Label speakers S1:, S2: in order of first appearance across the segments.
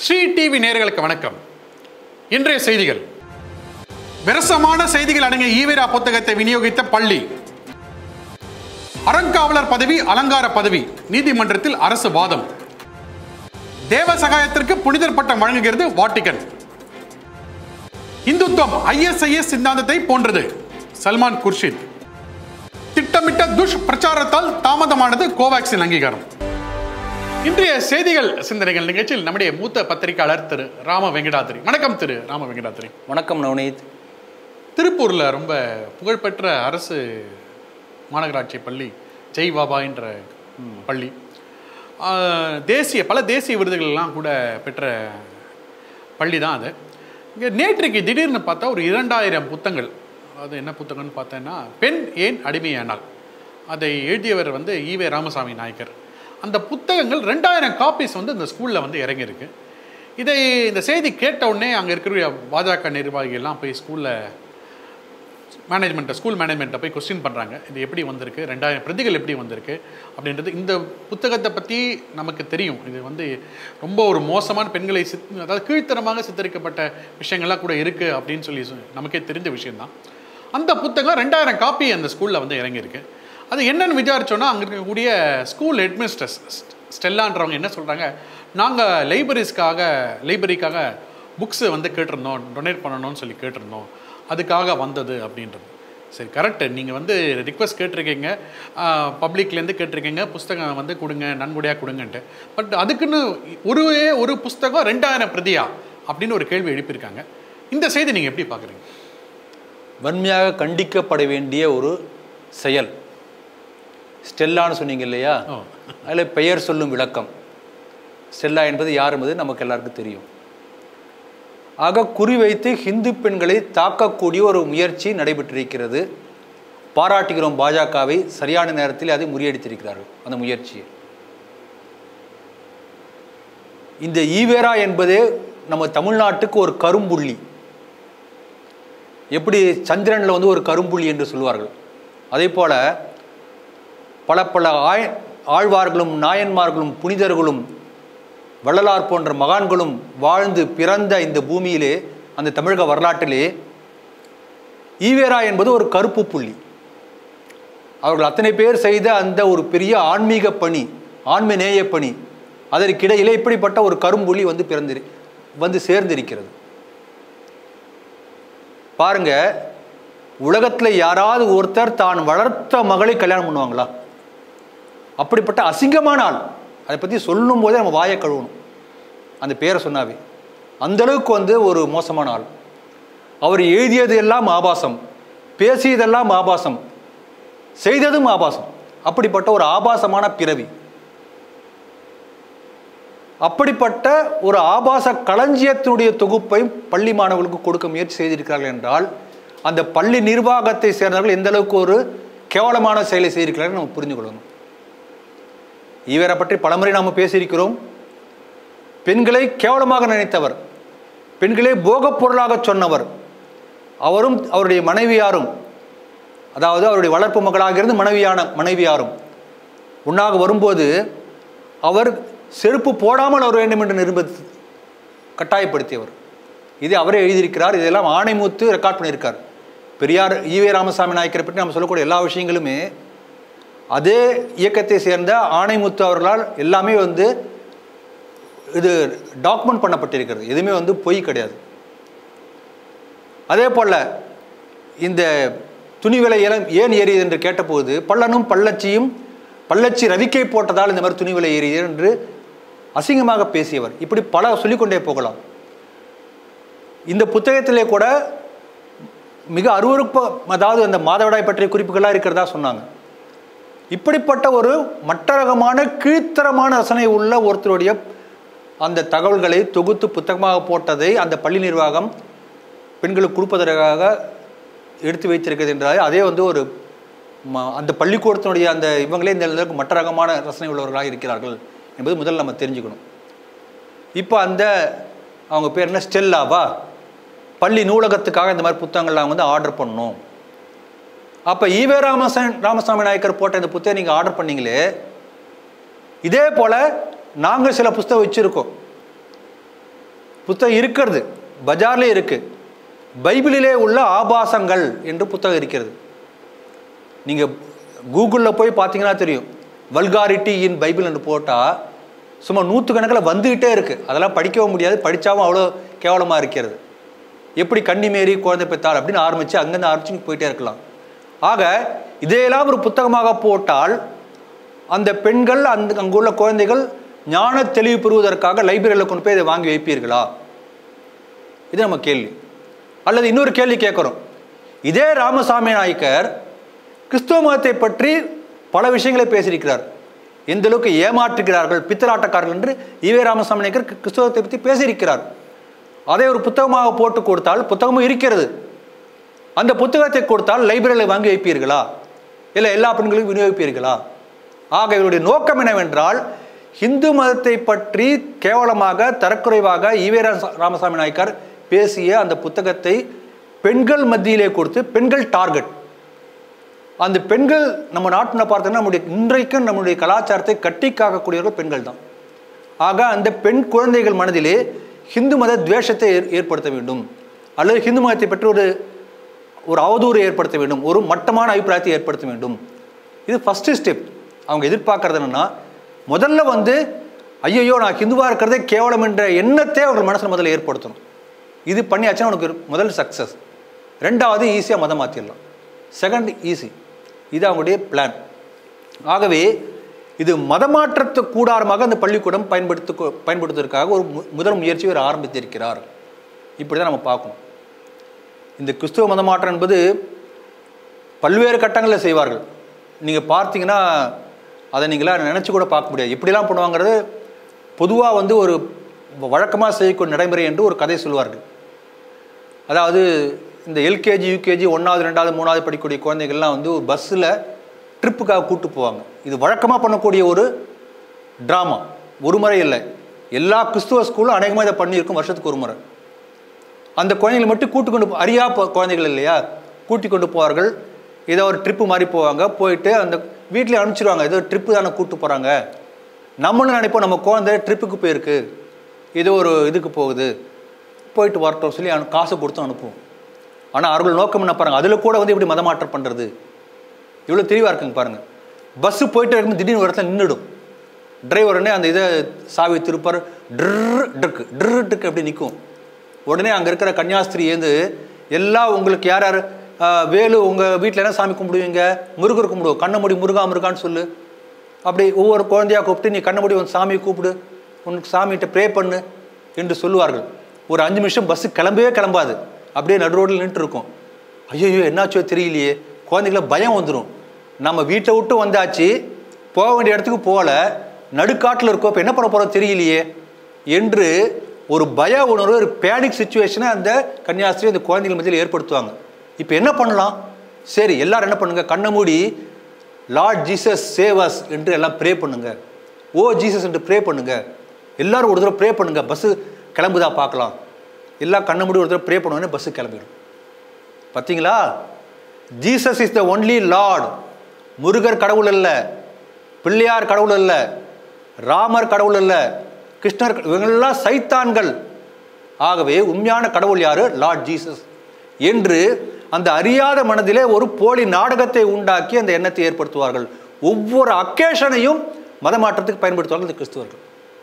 S1: Sri TV நேயர்களுக்கு வணக்கம் இன்றைய செய்திகள் விரசமான செய்திகள் அடங்கிய ஈவேரா புத்தகத்தை விநியோகித்த பள்ளி அறங்காவலர் பதவி அலங்கார பதவி நீதிமன்றத்தில் அரசு வாதம் தேவ சகாயத்திற்கு புனிதர் பட்டம் வழங்குகிறது வாட்டிகன் இந்துத்துவம் ஐஎஸ்ஐஎஸ் சித்தாந்தத்தை போன்றது சல்மான் குர்ஷித் திட்டமிட்ட துஷ் பிரச்சாரத்தால் தாமதமானது கோவாக்சின் அங்கீகாரம் இன்றைய செய்திகள் சிந்தனைகள் நிகழ்ச்சியில் நம்முடைய மூத்த பத்திரிகையாளர் திரு ராம வெங்கடாத்திரி வணக்கம் திரு ராம வெங்கடாத்திரி
S2: வணக்கம் நவநீத்
S1: திருப்பூரில் ரொம்ப புகழ்பெற்ற அரசு மாநகராட்சி பள்ளி ஜெய் பாபா என்ற பள்ளி ஆஹ், தேசிய பல தேசிய விருதுகள் எல்லாம் கூட பெற்ற பள்ளி தான் அது இங்கே நேற்றைக்கு திடீர்னு பார்த்தா ஒரு இரண்டாயிரம் புத்தகங்கள் அது என்ன புத்தகம்னு பார்த்தேன்னா பெண் ஏன் அடிமையானால் அதை எழுதியவர் வந்து ஈவே ராமசாமி நாயக்கர் அந்த புத்தகங்கள் ரெண்டாயிரம் காப்பீஸ் வந்து இந்த ஸ்கூலில் வந்து இறங்கியிருக்கு இதை இந்த செய்தி கேட்ட உடனே அங்கே இருக்கிற பாஜக நிர்வாகிகள்லாம் போய் ஸ்கூலில் மேனேஜ்மெண்ட்டை ஸ்கூல் மேனேஜ்மெண்ட்டை போய் கொஸ்டின் பண்ணுறாங்க இது எப்படி வந்திருக்கு ரெண்டாயிரம் பிரதிகள் எப்படி வந்திருக்கு அப்படின்றது இந்த புத்தகத்தை பற்றி நமக்கு தெரியும் இது வந்து ரொம்ப ஒரு மோசமான பெண்களை சித் அதாவது கீழ்த்தரமாக சித்தரிக்கப்பட்ட விஷயங்கள்லாம் கூட இருக்குது அப்படின்னு சொல்லி சொ- நமக்கே தெரிஞ்ச விஷயம்தான் அந்த புத்தகம் ரெண்டாயிரம் காப்பி அந்த ஸ்கூலில் வந்து இறங்கியிருக்கு அது என்னன்னு விசாரிச்சோன்னா அங்கே இருக்கக்கூடிய ஸ்கூல் ஹெட்மினிஸ்டர்ஸ் ஸ்டெல்லான்றவங்க என்ன சொல்கிறாங்க நாங்கள் லைப்ரரிஸ்க்காக லைப்ரரிக்காக புக்ஸு வந்து கேட்டிருந்தோம் டொனேட் பண்ணணும்னு சொல்லி கேட்டிருந்தோம் அதுக்காக வந்தது அப்படின்றது சரி கரெக்டு நீங்கள் வந்து ரிக்வஸ்ட் கேட்டிருக்கீங்க பப்ளிக்லேருந்து கேட்டிருக்கீங்க புஸ்தகம் வந்து கொடுங்க நன்கொடையாக கொடுங்கன்ட்டு பட் அதுக்குன்னு ஒரு ஒரு புஸ்தகம் ரெண்டாயிரம் பிரதியா அப்படின்னு ஒரு கேள்வி எழுப்பியிருக்காங்க இந்த செய்தி நீங்கள் எப்படி பார்க்குறீங்க
S2: வன்மையாக கண்டிக்கப்பட வேண்டிய ஒரு செயல் ஸ்டெல்லான்னு சொன்னீங்க இல்லையா
S1: ஓ.
S2: அதில் பெயர் சொல்லும் விளக்கம் ஸ்டெல்லா என்பது யார் என்பது நமக்கு எல்லாருக்கும் தெரியும் ஆக குறிவைத்து ஹிந்து பெண்களை தாக்கக்கூடிய ஒரு முயற்சி நடைபெற்றிருக்கிறது பாராட்டுகிறோம் பாஜகவை சரியான நேரத்தில் அதை முறியடித்திருக்கிறார்கள் அந்த முயற்சியை இந்த ஈவேரா என்பதே நம்ம தமிழ்நாட்டுக்கு ஒரு கரும்புள்ளி எப்படி சந்திரனில் வந்து ஒரு கரும்புள்ளி என்று சொல்வார்கள் அதே போல பல பல ஆய் ஆழ்வார்களும் நாயன்மார்களும் புனிதர்களும் வள்ளலார் போன்ற மகான்களும் வாழ்ந்து பிறந்த இந்த பூமியிலே அந்த தமிழக வரலாற்றிலே ஈவேரா என்பது ஒரு கருப்பு புள்ளி அவர்கள் அத்தனை பேர் செய்த அந்த ஒரு பெரிய ஆன்மீக பணி ஆன்ம நேய பணி அதற்கிடையிலே இப்படிப்பட்ட ஒரு கரும்புள்ளி வந்து பிறந்திரு வந்து சேர்ந்திருக்கிறது பாருங்க உலகத்தில் யாராவது ஒருத்தர் தான் வளர்த்த மகளை கல்யாணம் பண்ணுவாங்களா அப்படிப்பட்ட அசிங்கமான ஆள் அதை பற்றி சொல்லும் போதே நம்ம வாயை கழுவணும் அந்த பேரை சொன்னாவே அந்த அளவுக்கு வந்து ஒரு மோசமான ஆள் அவர் எழுதியது எல்லாம் ஆபாசம் பேசியதெல்லாம் ஆபாசம் செய்ததும் ஆபாசம் அப்படிப்பட்ட ஒரு ஆபாசமான பிறவி அப்படிப்பட்ட ஒரு ஆபாச களஞ்சியத்தினுடைய தொகுப்பை பள்ளி மாணவர்களுக்கு கொடுக்க முயற்சி செய்திருக்கிறார்கள் என்றால் அந்த பள்ளி நிர்வாகத்தை சேர்ந்தவர்கள் எந்த அளவுக்கு ஒரு கேவலமான செயலை செய்திருக்கிறார்கள் நம்ம புரிந்து கொள்ளணும் இவரை பற்றி பலமுறை நாம் பேசியிருக்கிறோம் பெண்களை கேவலமாக நினைத்தவர் பெண்களை போகப் பொருளாக சொன்னவர் அவரும் அவருடைய மனைவியாரும் அதாவது அவருடைய வளர்ப்பு மகளாக இருந்து மனைவியான மனைவியாரும் உண்ணாக வரும்போது அவர் செருப்பு போடாமல் வர வேண்டும் என்று நிர்பந்தி கட்டாயப்படுத்தியவர் இது அவரே எழுதியிருக்கிறார் இதெல்லாம் ஆணைமுத்து ரெக்கார்ட் பண்ணியிருக்கார் பெரியார் ஈவே ராமசாமி நாயக்கரை பற்றி நம்ம சொல்லக்கூடிய எல்லா விஷயங்களுமே அதே இயக்கத்தை சேர்ந்த ஆணைமுத்து அவர்களால் எல்லாமே வந்து இது டாக்குமெண்ட் பண்ணப்பட்டிருக்கிறது எதுவுமே வந்து பொய் கிடையாது அதே போல் இந்த துணி விலை ஏலம் ஏன் ஏறியது என்று கேட்டபோது பள்ளனும் பள்ளச்சியும் பள்ளச்சி ரவிக்கை போட்டதால் இந்த மாதிரி துணி விலை ஏறியது என்று அசிங்கமாக பேசியவர் இப்படி பல சொல்லிக்கொண்டே போகலாம் இந்த புத்தகத்திலே கூட மிக அருவருப்ப அதாவது அந்த மாதவிடாய் பற்றிய குறிப்புகளாக இருக்கிறதா சொன்னாங்க இப்படிப்பட்ட ஒரு மட்டரகமான கீழ்த்தரமான ரசனை உள்ள ஒருத்தருடைய அந்த தகவல்களை தொகுத்து புத்தகமாக போட்டதை அந்த பள்ளி நிர்வாகம் பெண்களுக்கு கொடுப்பதற்காக எடுத்து வைத்திருக்கிறது என்றால் அதே வந்து ஒரு ம- அந்த பள்ளிக்கூடத்தினுடைய அந்த இவங்களே இந்த அளவுக்கு மற்ற ரகமான ரசனை உள்ளவர்களாக இருக்கிறார்கள் என்பது முதல்ல நம்ம தெரிஞ்சுக்கணும் இப்போ அந்த அவங்க பேர் என்ன ஸ்டெல்லாவா பள்ளி நூலகத்துக்காக இந்த மாதிரி புத்தகங்கள்லாம் வந்து ஆர்டர் பண்ணணும் அப்போ ஈவே ராமசாமி ராமசாமி நாயக்கர் போட்ட இந்த புத்தகம் நீங்கள் ஆர்டர் பண்ணீங்களே இதே போல் நாங்கள் சில புஸ்தகம் வச்சுருக்கோம் புத்தகம் இருக்கிறது பஜார்லே இருக்கு பைபிளிலே உள்ள ஆபாசங்கள் என்று புத்தகம் இருக்கிறது நீங்கள் கூகுளில் போய் பார்த்தீங்கன்னா தெரியும் வல்காரிட்டி இன் பைபிள் என்று போட்டால் சும்மா நூற்றுக்கணக்கில் வந்துக்கிட்டே இருக்குது அதெல்லாம் படிக்கவும் முடியாது படித்தாவும் அவ்வளோ கேவலமாக இருக்கிறது எப்படி கன்னிமேரி குழந்தை பெற்றாள் அப்படின்னு ஆரம்பித்து அங்கேருந்து ஆரம்பிச்சு போயிட்டே இருக்கலாம் ஆக இதையெல்லாம் ஒரு புத்தகமாக போட்டால் அந்த பெண்கள் அந்த அங்குள்ள குழந்தைகள் ஞான தெளிவு பெறுவதற்காக லைப்ரரியில் கொண்டு போய் இதை வாங்கி வைப்பீர்களா இது நம்ம கேள்வி அல்லது இன்னொரு கேள்வி கேட்குறோம் இதே ராமசாமி நாயக்கர் கிறிஸ்துவ மதத்தை பற்றி பல விஷயங்களை பேசியிருக்கிறார் எந்த அளவுக்கு ஏமாற்றுகிறார்கள் பித்தலாட்டக்காரர்கள் என்று ஈவே ராமசாமி நாயக்கர் கி- கிறிஸ்துவத்தை பற்றி பேசியிருக்கிறார் அதை ஒரு புத்தகமாக போட்டு கொடுத்தால் புத்தகமும் இருக்கிறது அந்த புத்தகத்தை கொடுத்தால் லைப்ரரியில் வாங்கி வைப்பீர்களா இல்லை எல்லா பெண்களுக்கும் விநியோகிப்பீர்களா ஆக இவருடைய நோக்கம் என்னவென்றால் இந்து மதத்தை பற்றி கேவலமாக தரக்குறைவாக ஈவே ராம- ராமசாமி நாயக்கர் பேசிய அந்த புத்தகத்தை பெண்கள் மத்தியிலே கொடுத்து பெண்கள் டார்கெட் அந்த பெண்கள் நம்ம நாட்டில் பார்த்தோன்னா நம்முடைய இன்றைக்கும் நம்முடைய கலாச்சாரத்தை கட்டி காக்கக்கூடியவர்கள் பெண்கள் தான் ஆக அந்த பெண் குழந்தைகள் மனதிலே ஹிந்து மத துவேஷத்தை ஏற்- ஏற்படுத்த வேண்டும் அல்லது ஹிந்து மதத்தை பற்றி ஒரு ஒரு அவதூறு ஏற்படுத்த வேண்டும் ஒரு மட்டமான அபிப்பிராயத்தை ஏற்படுத்த வேண்டும் இது ஃபஸ்ட்டு ஸ்டெப் அவங்க எதிர்பார்க்கறது என்னன்னா முதல்ல வந்து ஐயையோ நான் ஹிந்துவாக இருக்கிறதே கேவலம் என்ற எண்ணத்தை அவங்க மனசில் முதல்ல ஏற்படுத்தணும் இது பண்ணியாச்சுன்னா உனக்கு ஒரு முதல் சக்ஸஸ் ரெண்டாவது ஈஸியாக மதம் மாற்றிடலாம் செகண்ட் ஈஸி இது அவங்களுடைய பிளான் ஆகவே இது மதமாற்றத்து கூடாரமாக அந்த பள்ளிக்கூடம் பயன்படுத்த பயன்படுத்துவதற்காக ஒரு மு- முதல் முயற்சி இவர் ஆரம்பித்திருக்கிறார் இப்படி தான் நம்ம பார்க்கணும் இந்த கிறிஸ்துவ மதமாற்றம் என்பது பல்வேறு கட்டங்களில் செய்வார்கள் நீங்கள் பார்த்தீங்கன்னா அதை நீங்களாம் நினச்சி கூட பார்க்க முடியாது எப்படிலாம் பண்ணுவாங்கிறது பொதுவாக வந்து ஒரு வழக்கமாக செய்யக்கூடிய நடைமுறை என்று ஒரு கதை சொல்வார்கள் அதாவது இந்த எல்கேஜி யூகேஜி ஒன்றாவது ரெண்டாவது மூணாவது படிக்கக்கூடிய குழந்தைகள்லாம் வந்து ஒரு பஸ்ஸில் ட்ரிப்புக்காக கூட்டு போவாங்க இது வழக்கமாக பண்ணக்கூடிய ஒரு ட்ராமா ஒரு முறை இல்லை எல்லா கிறிஸ்துவ ஸ்கூலும் அநேகமாக இதை பண்ணியிருக்கும் வருஷத்துக்கு ஒரு முறை அந்த குழந்தைகளை மட்டும் கூட்டு கொண்டு போ- அறியா போ- குழந்தைகள் இல்லையா கூட்டி கொண்டு போவார்கள் ஏதோ ஒரு ட்ரிப்பு மாதிரி போவாங்க போயிட்டு அந்த வீட்டில் அனுப்பிச்சிருவாங்க ஏதோ ட்ரிப்பு தானே கூட்டு போகிறாங்க நம்மளும் நினைப்போம் நம்ம குழந்தை ட்ரிப்புக்கு போயிருக்கு ஏதோ ஒரு இதுக்கு போகுது போயிட்டு வரட்டும் சொல்லி அவனுக்கு காசு கொடுத்து அனுப்புவோம் ஆனால் அவர்கள் நோக்கம் என்ன பாருங்க அதில் கூட வந்து எப்படி மதமாற்றம் பண்ணுறது இவ்வளோ தெளிவாக இருக்குங்க பாருங்கள் பஸ்ஸு போயிட்டு இருக்கும்போது திடீர்னு ஒரு இடத்துல நின்றுடும் டிரைவர் உடனே அந்த இதை சாவி திருப்பார் ட்ரு டக்கு ட்ரு டக்கு அப்படி நிற்கும் உடனே அங்கே இருக்கிற கன்னியாஸ்திரி ஏந்து எல்லாம் உங்களுக்கு யார் யார் ஆ, வேலு உங்கள் வீட்டில் என்ன சாமி கும்பிடுவீங்க முருகர் கும்பிடுவோம் கண்ணமுடி முருகா முருகான்னு சொல்லு அப்படி ஒவ்வொரு குழந்தையா கூப்பிட்டு நீ கண்ணமுடி உன் சாமியை கூப்பிடு உனக்கு சாமிகிட்ட ப்ரே பண்ணு என்று சொல்லுவார்கள் ஒரு அஞ்சு நிமிஷம் பஸ்ஸு கிளம்பவே கிளம்பாது அப்படியே நடு ரோட்டில் நின்றுட்டு இருக்கும் ஐயோ என்னாச்சோ தெரியலையே குழந்தைங்கள பயம் வந்துடும் நம்ம வீட்டை விட்டு வந்தாச்சு போக வேண்டிய இடத்துக்கு போகல நடுக்காட்டில் இருக்கோம் இப்போ என்ன பண்ண போகிறோம் தெரியலையே என்று ஒரு பய உணர்வு ஒரு பேனிக் சுச்சுவேஷனை அந்த கன்னியாஸ்திரி அந்த குழந்தைகள் மத்தியில் ஏற்படுத்துவாங்க இப்போ என்ன பண்ணலாம் சரி எல்லாரும் என்ன பண்ணுங்க கண்ணை மூடி லார்ட் ஜீசஸ் சேவஸ் என்று எல்லாம் ப்ரே பண்ணுங்க ஓ ஜீசஸ் என்று ப்ரே பண்ணுங்க எல்லாரும் ஒரு தடவை ப்ரே பண்ணுங்க பஸ்ஸு கிளம்புதா பார்க்கலாம் எல்லாம் கண்ணை மூடி ஒரு தடவை ப்ரே பண்ணுவோன்னே பஸ்ஸு கிளம்பிடும் பார்த்தீங்களா Jesus is the only lord Murugar கடவுள் அல்ல பிள்ளையார் கடவுள் அல்ல ராமர் கடவுள் அல்ல கிருஷ்ணர் இவங்கெல்லாம் சைத்தான்கள் ஆகவே உண்மையான கடவுள் யாரு லார்ட் ஜீசஸ் என்று அந்த அறியாத மனதிலே ஒரு போலி நாடகத்தை உண்டாக்கி அந்த எண்ணத்தை ஏற்படுத்துவார்கள் ஒவ்வொரு அக்கேஷனையும் மதமாற்றத்துக்கு பயன்படுத்துவார்கள் இந்த கிறிஸ்துவர்கள்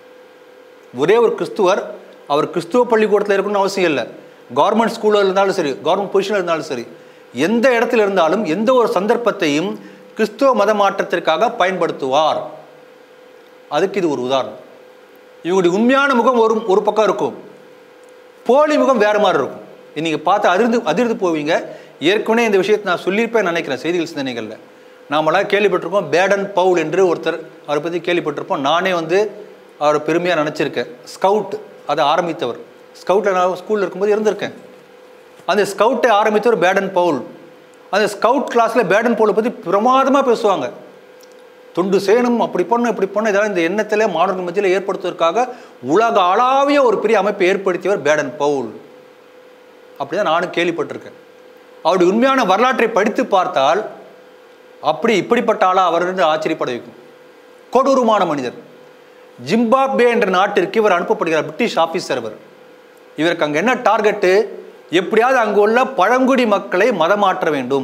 S2: ஒரே ஒரு கிறிஸ்துவர் அவர் கிறிஸ்துவ பள்ளிக்கூடத்தில் இருக்கணும்னு அவசியம் இல்லை கவர்மெண்ட் ஸ்கூலில் இருந்தாலும் சரி கவர்மெண்ட் பொசிஷனில் இருந்தாலும் சரி எந்த இடத்துல இருந்தாலும் எந்த ஒரு சந்தர்ப்பத்தையும் கிறிஸ்துவ மத மாற்றத்திற்காக பயன்படுத்துவார் அதுக்கு இது ஒரு உதாரணம் இவங்களுடைய உண்மையான முகம் ஒரு ஒரு பக்கம் இருக்கும் போலி முகம் வேறு மாதிரி இருக்கும் நீங்கள் பார்த்து அதிர்ந்து அதிர்ந்து போவீங்க ஏற்கனவே இந்த விஷயத்தை நான் சொல்லியிருப்பேன் நினைக்கிறேன் செய்திகள் சிந்தனைகளில் நாமெல்லாம் கேள்விப்பட்டிருக்கோம் பேடன் பவுல் என்று ஒருத்தர் அவரை பற்றி கேள்விப்பட்டிருப்போம் நானே வந்து அவரை பெருமையாக நினச்சிருக்கேன் ஸ்கவுட் அதை ஆரம்பித்தவர் ஸ்கவுட்டில் நான் ஸ்கூலில் இருக்கும்போது இருந்திருக்கேன் அந்த ஸ்கவுட்டை ஆரம்பித்தவர் பேடன் பவுல் அந்த ஸ்கவுட் கிளாஸில் பேடன் பவுலை பற்றி பிரமாதமாக பேசுவாங்க தொண்டு செய்யணும் அப்படி பண்ணணும் இப்படி பண்ணணும் இதெல்லாம் இந்த எண்ணத்தில் மாணவர்கள் மத்தியில் ஏற்படுத்துவதற்காக உலக அளவிய ஒரு பெரிய அமைப்பை ஏற்படுத்தியவர் பேடன் பவுல் அப்படிதான் நானும் கேள்விப்பட்டிருக்கேன் அவருடைய உண்மையான வரலாற்றை படித்து பார்த்தால் அப்படி இப்படிப்பட்ட ஆளா அவர் என்று ஆச்சரியப்பட வைக்கும் கொடூரமான மனிதர் ஜிம்பாப்வே என்ற நாட்டிற்கு இவர் அனுப்பப்படுகிறார் பிரிட்டிஷ் ஆபீசர் அவர் இவருக்கு அங்கே என்ன டார்கெட்டு எப்படியாவது அங்கே உள்ள பழங்குடி மக்களை மதம் மாற்ற வேண்டும்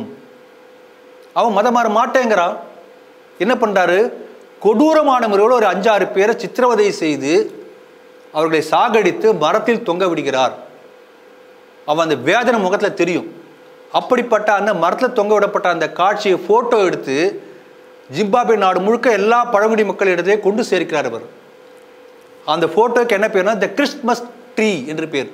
S2: அவன் மதம் மாற மாட்டேங்கிறான் என்ன பண்ணுறாரு கொடூரமான முறையில் ஒரு அஞ்சாறு பேரை சித்திரவதை செய்து அவர்களை சாகடித்து மரத்தில் தொங்க விடுகிறார் அவன் அந்த வேதனை முகத்தில் தெரியும் அப்படிப்பட்ட அந்த மரத்தில் தொங்க விடப்பட்ட அந்த காட்சியை ஃபோட்டோ எடுத்து ஜிம்பாபே நாடு முழுக்க எல்லா பழங்குடி மக்களிடத்திலே கொண்டு சேர்க்கிறார் அவர் அந்த ஃபோட்டோக்கு என்ன பேர்னா த கிறிஸ்மஸ் ட்ரீ என்று பேர்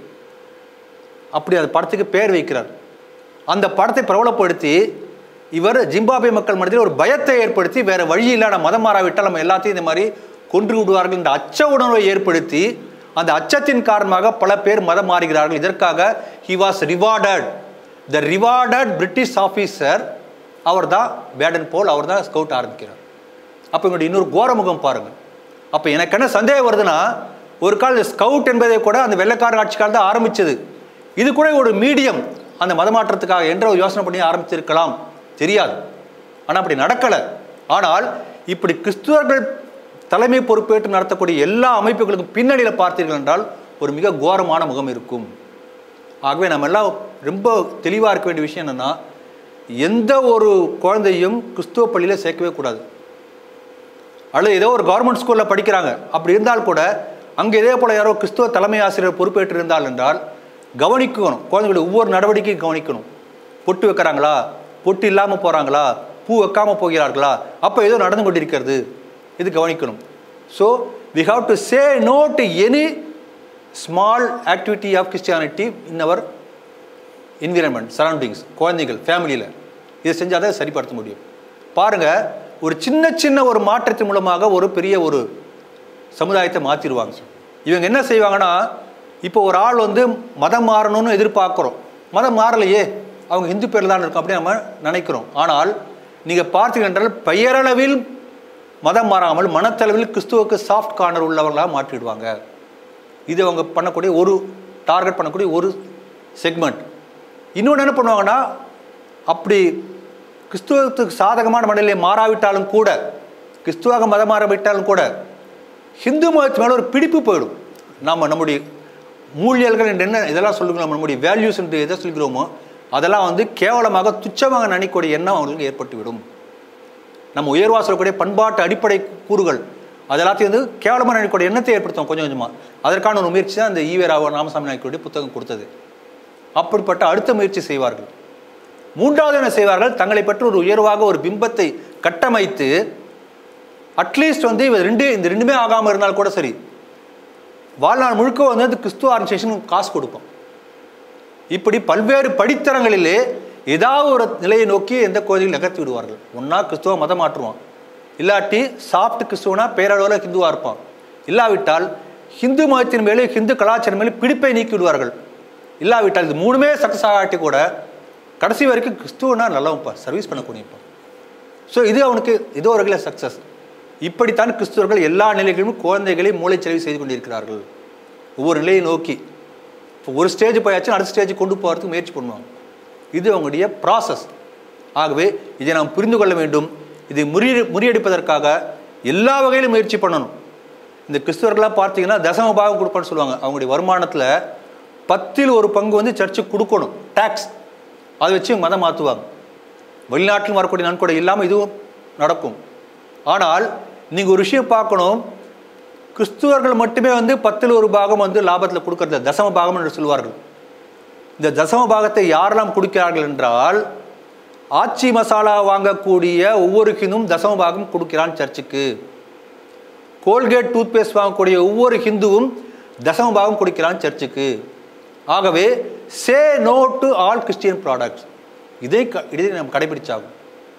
S2: அப்படி அந்த படத்துக்கு பேர் வைக்கிறார் அந்த படத்தை பிரபலப்படுத்தி இவர் ஜிம்பாபே மக்கள் மனதில் ஒரு பயத்தை ஏற்படுத்தி வேற வழி இல்லாத மதம் மாறாவிட்டால் நம்ம எல்லாத்தையும் இந்த மாதிரி கொன்று விடுவார்கள் என்ற அச்ச உணர்வை ஏற்படுத்தி அந்த அச்சத்தின் காரணமாக பல பேர் மதம் மாறுகிறார்கள் இதற்காக he was rewarded the rewarded British officer அவர் தான் பேடன் போல் அவர் தான் ஸ்கவுட் ஆரம்பிக்கிறார் அப்போ இவங்களுடைய இன்னொரு கோரமுகம் பாருங்கள் அப்போ எனக்கு என்ன சந்தேகம் வருதுன்னா ஒரு கால ஸ்கவுட் என்பதை கூட அந்த வெள்ளைக்கார ஆட்சி காலம் தான் ஆரம்பிச்சது இது கூட ஒரு மீடியம் அந்த மதமாற்றத்துக்காக என்ற ஒரு யோசனை பண்ணி ஆரம்பிச்சிருக்கலாம் தெரியாது ஆனால் அப்படி நடக்கலை ஆனால் இப்படி கிறிஸ்துவர்கள் தலைமை பொறுப்பேற்று நடத்தக்கூடிய எல்லா அமைப்புகளுக்கும் பின்னணியில் பார்த்தீர்கள் என்றால் ஒரு மிக கோரமான முகம் இருக்கும் ஆகவே நம்ம எல்லாம் ரொம்ப தெளிவாக இருக்க வேண்டிய விஷயம் என்னென்னா எந்த ஒரு குழந்தையும் கிறிஸ்துவ பள்ளியில் சேர்க்கவே கூடாது அல்லது ஏதோ ஒரு கவர்மெண்ட் ஸ்கூலில் படிக்கிறாங்க அப்படி இருந்தால் கூட அங்கே இதே போல் யாரோ கிறிஸ்துவ தலைமை ஆசிரியர் பொறுப்பேற்று இருந்தால் என்றால் கவனிக்கணும் குழந்தைகளுடைய ஒவ்வொரு நடவடிக்கையும் கவனிக்கணும் பொட்டு வைக்கிறாங்களா பொட்டு இல்லாமல் போகிறாங்களா பூ வைக்காமல் போகிறார்களா அப்போ ஏதோ நடந்து கொண்டிருக்கிறது இது கவனிக்கணும் so we have to say no to any small activity of Christianity in our environment surroundings குழந்தைகள் ஃபேமிலியில் இதை செஞ்சால் தான் சரிப்படுத்த முடியும் பாருங்கள் ஒரு சின்ன சின்ன ஒரு மாற்றத்தின் மூலமாக ஒரு பெரிய ஒரு சமுதாயத்தை மாற்றிடுவாங்க இவங்க என்ன செய்வாங்கன்னா இப்போ ஒரு ஆள் வந்து மதம் மாறணும்னு எதிர்பார்க்குறோம் மதம் மாறலையே அவங்க இந்து பேரில் தான் இருக்கும் அப்படின்னு நம்ம நினைக்கிறோம் ஆனால் நீங்கள் பார்த்தீங்க என்றால் பெயரளவில் மதம் மாறாமல் மனத்தளவில் கிறிஸ்துவுக்கு சாஃப்ட் கார்னர் உள்ளவர்களாக மாற்றிடுவாங்க இது அவங்க பண்ணக்கூடிய ஒரு டார்கெட் பண்ணக்கூடிய ஒரு செக்மெண்ட் இன்னொன்று என்ன பண்ணுவாங்கன்னா அப்படி கிறிஸ்துவத்துக்கு சாதகமான மனநிலை மாறாவிட்டாலும் கூட கிறிஸ்துவாக மதம் மாறாவிட்டாலும் கூட ஹிந்து மதத்து மேலே ஒரு பிடிப்பு போயிடும் நாம் நம்முடைய மூலியல்கள் என்று என்ன இதெல்லாம் சொல்லுங்க நம்ம நம்முடைய வேல்யூஸ் என்று எதை சொல்கிறோமோ அதெல்லாம் வந்து கேவலமாக துச்சமாக நினைக்கக்கூடிய எண்ணம் அவங்களுக்கு ஏற்பட்டுவிடும் நம்ம உயர்வா சொல்லக்கூடிய பண்பாட்டு அடிப்படை கூறுகள் அதெல்லாத்தையும் வந்து கேவலமாக நினைக்கக்கூடிய எண்ணத்தை ஏற்படுத்தும் கொஞ்சம் கொஞ்சமாக அதற்கான ஒரு முயற்சி தான் அந்த ஈவேராவ ராமசாமி நாயக்கருடைய புத்தகம் கொடுத்தது அப்படிப்பட்ட அடுத்த முயற்சி செய்வார்கள் மூன்றாவது என்ன செய்வார்கள் தங்களை பற்றி ஒரு உயர்வாக ஒரு பிம்பத்தை கட்டமைத்து அட்லீஸ்ட் வந்து இவர் ரெண்டு இந்த ரெண்டுமே ஆகாமல் இருந்தால் கூட சரி வாழ்நாள் முழுக்க வந்து அந்த கிறிஸ்துவ ஆர்கனைசேஷன் காசு கொடுப்போம் இப்படி பல்வேறு படித்தரங்களிலே ஏதாவது ஒரு நிலையை நோக்கி எந்த கோயிலையும் நகர்த்தி விடுவார்கள் ஒன்றா கிறிஸ்துவ மதம் மாற்றுவான் இல்லாட்டி சாஃப்ட் கிறிஸ்துவனா பேரளவில் ஹிந்துவாக இருப்பான் இல்லாவிட்டால் ஹிந்து மதத்தின் மேலே ஹிந்து கலாச்சாரம் மேலே பிடிப்பை நீக்கி விடுவார்கள் இல்லாவிட்டால் இது மூணுமே சக்ஸஸ் ஆகாட்டி கூட கடைசி வரைக்கும் கிறிஸ்துவனா நல்லவன்ப்பா சர்வீஸ் பண்ணக்கூடியப்பா ஸோ இது அவனுக்கு இது ஒரு வகையில் சக்ஸஸ் இப்படித்தான் கிறிஸ்துவர்கள் எல்லா நிலைகளிலும் குழந்தைகளை மூளைச்செலவு செய்து கொண்டிருக்கிறார்கள் ஒவ்வொரு நிலையை நோக்கி இப்போ ஒரு ஸ்டேஜ் போயாச்சும் அடுத்த ஸ்டேஜ் கொண்டு போகிறதுக்கு முயற்சி பண்ணுவாங்க இது அவங்களுடைய ப்ராசஸ் ஆகவே இதை நாம் புரிந்து கொள்ள வேண்டும் இதை முறிய முறியடிப்பதற்காக எல்லா வகையிலும் முயற்சி பண்ணணும் இந்த கிறிஸ்துவர்களாக பார்த்தீங்கன்னா தசம பாகம் கொடுப்பான்னு சொல்லுவாங்க அவங்களுடைய வருமானத்தில் பத்தில் ஒரு பங்கு வந்து சர்ச்சுக்கு கொடுக்கணும் டேக்ஸ் அதை வச்சு மதம் மாற்றுவாங்க வெளிநாட்டிலும் வரக்கூடிய நன்கொடை இல்லாமல் இதுவும் நடக்கும் ஆனால் நீங்கள் ஒரு விஷயம் பார்க்கணும் கிறிஸ்துவர்கள் மட்டுமே வந்து பத்தில் ஒரு பாகம் வந்து லாபத்தில் கொடுக்கறது தசம பாகம் என்று சொல்வார்கள் இந்த தசம பாகத்தை யாரெல்லாம் கொடுக்கிறார்கள் என்றால் ஆச்சி மசாலா வாங்கக்கூடிய ஒவ்வொரு ஹிந்துவும் தசம பாகம் கொடுக்கிறான் சர்ச்சுக்கு கோல்கேட் டூத் பேஸ்ட் வாங்கக்கூடிய ஒவ்வொரு ஹிந்துவும் தசம பாகம் கொடுக்கிறான் சர்ச்சுக்கு ஆகவே say no to all Christian products இதை க- இதை நம்ம கடைபிடிச்சாகும்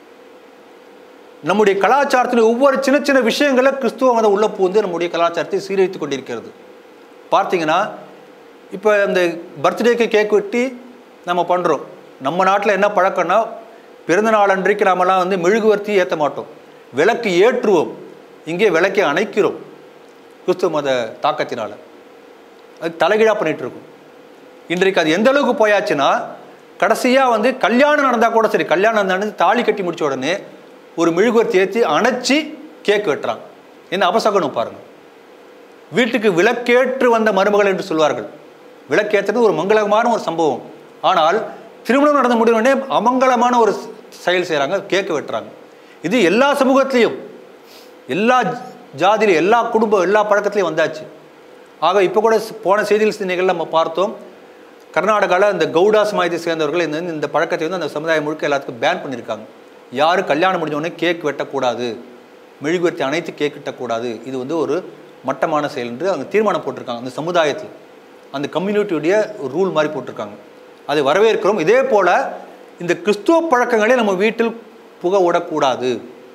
S2: நம்முடைய கலாச்சாரத்தில் ஒவ்வொரு சின்ன சின்ன விஷயங்களை கிறிஸ்துவ மதம் உள்ள பூந்து நம்முடைய கலாச்சாரத்தை சீரழித்து கொண்டிருக்கிறது பார்த்தீங்கன்னா இப்போ இந்த பர்த்டேக்கு கேக் வெட்டி நம்ம பண்ணுறோம் நம்ம நாட்டில் என்ன பழக்கம்னா பிறந்த நாள் அன்றைக்கு நாமெல்லாம் வந்து மெழுகுவர்த்தி ஏற்ற மாட்டோம் விளக்கு ஏற்றுவோம் இங்கே விளக்கை அணைக்கிறோம் கிறிஸ்துவ மத தாக்கத்தினால அது தலைகீழாக பண்ணிட்டு இருக்கும் இன்றைக்கு அது எந்த அளவுக்கு போயாச்சுன்னா கடைசியாக வந்து கல்யாணம் நடந்தால் கூட சரி கல்யாணம் நடந்து தாலி கட்டி முடிச்ச உடனே ஒரு மெழுகுவர்த்தி ஏற்றி அணைச்சி கேக் வெட்டுறாங்க என்ன அபசகனம் பாருங்க வீட்டுக்கு விளக்கேற்று வந்த மருமகள் என்று சொல்வார்கள் விளக்கேற்றுறது ஒரு மங்களகமான ஒரு சம்பவம் ஆனால் திருமணம் நடந்து முடிந்த உடனே அமங்கலமான ஒரு செயல் செய்கிறாங்க கேக்கு வெட்டுறாங்க இது எல்லா சமூகத்திலையும் எல்லா ஜாதியிலும் எல்லா குடும்பம் எல்லா பழக்கத்திலையும் வந்தாச்சு ஆக இப்போ கூட ஸ்- போன செய்திகள் சில நிகழ்வு நம்ம பார்த்தோம் கர்நாடகாவில் இந்த கவுடா சமாயத்தை சேர்ந்தவர்கள் இந்த இந்த பழக்கத்தை வந்து அந்த சமுதாயம் முழுக்க எல்லாத்துக்கும் பேன் பண்ணியிருக்காங்க யாரும் கல்யாணம் முடிஞ்ச உடனே கேக் வெட்டக்கூடாது மெழுகுவர்த்தி அனைத்து கேக் வெட்டக்கூடாது இது வந்து ஒரு மட்டமான செயல் என்று அவங்க தீர்மானம் போட்டிருக்காங்க அந்த சமுதாயத்தில் அந்த கம்யூனிட்டியுடைய ஒரு ரூல் மாதிரி போட்டிருக்காங்க அதை வரவேற்கிறோம் இதே போல் இந்த கிறிஸ்துவ பழக்கங்களை நம்ம வீட்டில் புக விடக்கூடாது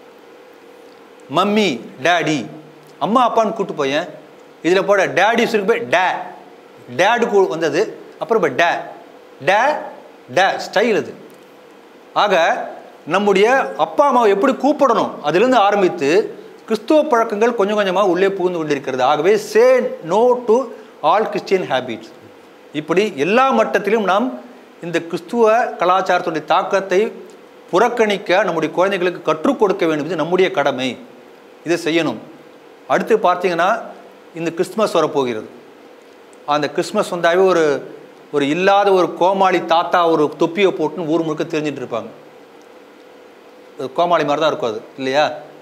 S2: மம்மி டேடி அம்மா அப்பான்னு கூட்டு போயேன் இதில் போட டேடி சொல்லி போய் டே டேடு வந்தது அப்புறம் இப்போ டே டே டே ஸ்டைல் அது ஆக நம்முடைய அப்பா அம்மாவை எப்படி கூப்பிடணும் அதிலிருந்து ஆரம்பித்து கிறிஸ்துவ பழக்கங்கள் கொஞ்சம் கொஞ்சமாக உள்ளே புகுந்து கொண்டிருக்கிறது ஆகவே say no to all Christian habits இப்படி எல்லா மட்டத்திலும் நாம் இந்த கிறிஸ்துவ கலாச்சாரத்துடைய தாக்கத்தை புறக்கணிக்க நம்முடைய குழந்தைகளுக்கு கற்றுக் கொடுக்க வேண்டும் இது நம்முடைய கடமை இதை செய்யணும் அடுத்து பார்த்தீங்கன்னா இந்த கிறிஸ்துமஸ் வரப்போகிறது அந்த கிறிஸ்மஸ் வந்தாவே ஒரு ஒரு இல்லாத ஒரு கோமாளி தாத்தா ஒரு தொப்பியை போட்டுன்னு ஊர் முழுக்க தெரிஞ்சிட்டு இருப்பாங்க ஒரு கோமாளி மாதிரி தான் இருக்கும் அது இல்லையா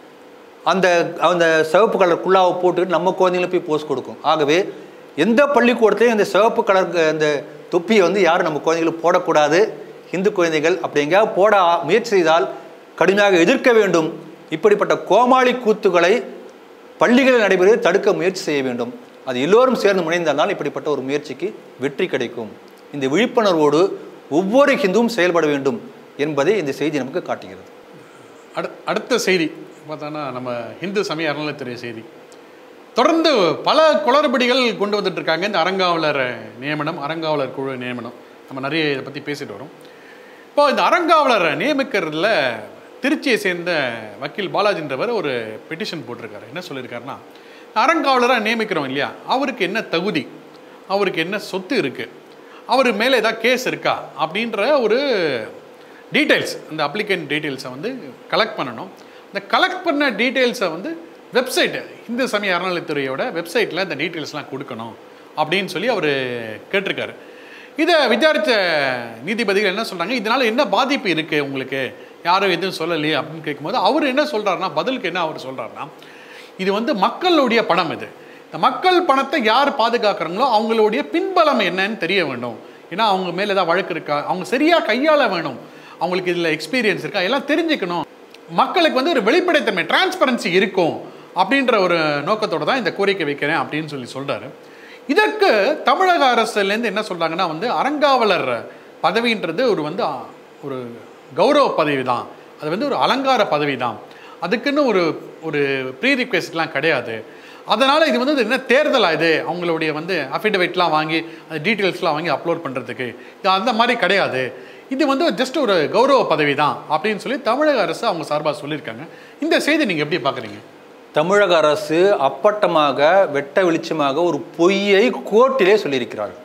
S2: அந்த அந்த சிவப்பு கலர் குள்ளாவை போட்டுக்கிட்டு நம்ம குழந்தைங்களும் போய் போஸ்ட் கொடுக்கும் ஆகவே எந்த பள்ளிக்கூடத்துலையும் இந்த சிவப்பு கலர் அந்த தொப்பியை வந்து யாரும் நம்ம குழந்தைகளுக்கு போடக்கூடாது இந்து குழந்தைகள் அப்படி எங்கேயாவது போட ஆ- முயற்சி செய்தால் கடுமையாக எதிர்க்க வேண்டும் இப்படிப்பட்ட கோமாளி கூத்துக்களை பள்ளிகளில் நடைபெறுவதை தடுக்க முயற்சி செய்ய வேண்டும் அது எல்லோரும் சேர்ந்து முனைந்தால்தான் இப்படிப்பட்ட ஒரு முயற்சிக்கு வெற்றி கிடைக்கும் இந்த விழிப்புணர்வோடு ஒவ்வொரு ஹிந்துவும் செயல்பட வேண்டும் என்பதை இந்த செய்தி நமக்கு காட்டுகிறது
S1: அடு அடுத்த செய்தி பார்த்தோன்னா நம்ம இந்து சமய அறநிலைத்துறை செய்தி தொடர்ந்து பல குளறுபடிகள் கொண்டு வந்துட்டு இருக்காங்க இந்த அறங்காவலர் நியமனம் அறங்காவலர் குழு நியமனம் நம்ம நிறைய இதை பற்றி பேசிட்டு வரோம் இப்போ இந்த அறங்காவலரை நியமிக்கிறதுல திருச்சியை சேர்ந்த வக்கீல் பாலாஜின்றவர் ஒரு பெட்டிஷன் போட்டிருக்காரு என்ன சொல்லியிருக்காருன்னா அறங்காவலராக நியமிக்கிறோம் இல்லையா அவருக்கு என்ன தகுதி அவருக்கு என்ன சொத்து இருக்குது அவர் மேலே ஏதாவது கேஸ் இருக்கா அப்படின்ற ஒரு டீட்டெயில்ஸ் அந்த அப்ளிகேண்ட் டீட்டெயில்ஸை வந்து கலெக்ட் பண்ணணும் இந்த கலெக்ட் பண்ண டீட்டெயில்ஸை வந்து வெப்சைட் இந்து சமய அறநிலைத்துறையோட வெப்சைட்டில் இந்த டீட்டெயில்ஸ்லாம் கொடுக்கணும் அப்படின்னு சொல்லி அவர் கேட்டிருக்காரு இதை விசாரித்த நீதிபதிகள் என்ன சொல்றாங்க இதனால என்ன பாதிப்பு இருக்கு உங்களுக்கு யாரும் எதுவும் சொல்லலையே அப்படின்னு கேட்கும்போது அவர் என்ன சொல்றாருன்னா பதிலுக்கு என்ன அவர் சொல்றாருன்னா இது வந்து மக்களுடைய பணம் இது இந்த மக்கள் பணத்தை யார் பாதுகாக்கிறாங்களோ அவங்களுடைய பின்பலம் என்னன்னு தெரிய வேண்டும் ஏன்னா அவங்க மேல ஏதாவது வழக்கு இருக்கா அவங்க சரியா கையாள வேணும் அவங்களுக்கு இதுல எக்ஸ்பீரியன்ஸ் இருக்கா எல்லாம் தெரிஞ்சுக்கணும் மக்களுக்கு வந்து ஒரு வெளிப்படைத்தன்மை டிரான்ஸ்பரன்சி இருக்கும் அப்படின்ற ஒரு நோக்கத்தோட தான் இந்த கோரிக்கை வைக்கிறேன் அப்படின்னு சொல்லி சொல்றாரு இதற்கு தமிழக அரசுலேருந்து என்ன சொல்றாங்கன்னா வந்து அறங்காவலர் பதவின்றது ஒரு வந்து ஆ, ஒரு கௌரவ பதவி தான் அது வந்து ஒரு அலங்கார பதவி தான் அதுக்குன்னு ஒரு ஒரு ப்ரீ ரிக்வெஸ்ட்லாம் கிடையாது அதனால் இது வந்து என்ன தேர்தலா இது அவங்களுடைய வந்து அஃபிடவிட்லாம் வாங்கி அந்த டீட்டெயில்ஸ்லாம் வாங்கி அப்லோட் பண்ணுறதுக்கு இது அந்த மாதிரி கிடையாது இது வந்து ஜஸ்ட் ஒரு கௌரவ பதவி தான் அப்படின்னு சொல்லி தமிழக அரசு அவங்க சார்பாக சொல்லியிருக்காங்க இந்த செய்தி நீங்கள் எப்படி பார்க்குறீங்க
S2: தமிழக அரசு அப்பட்டமாக வெட்ட வெளிச்சமாக ஒரு பொய்யை கோர்ட்டிலே சொல்லியிருக்கிறார்கள்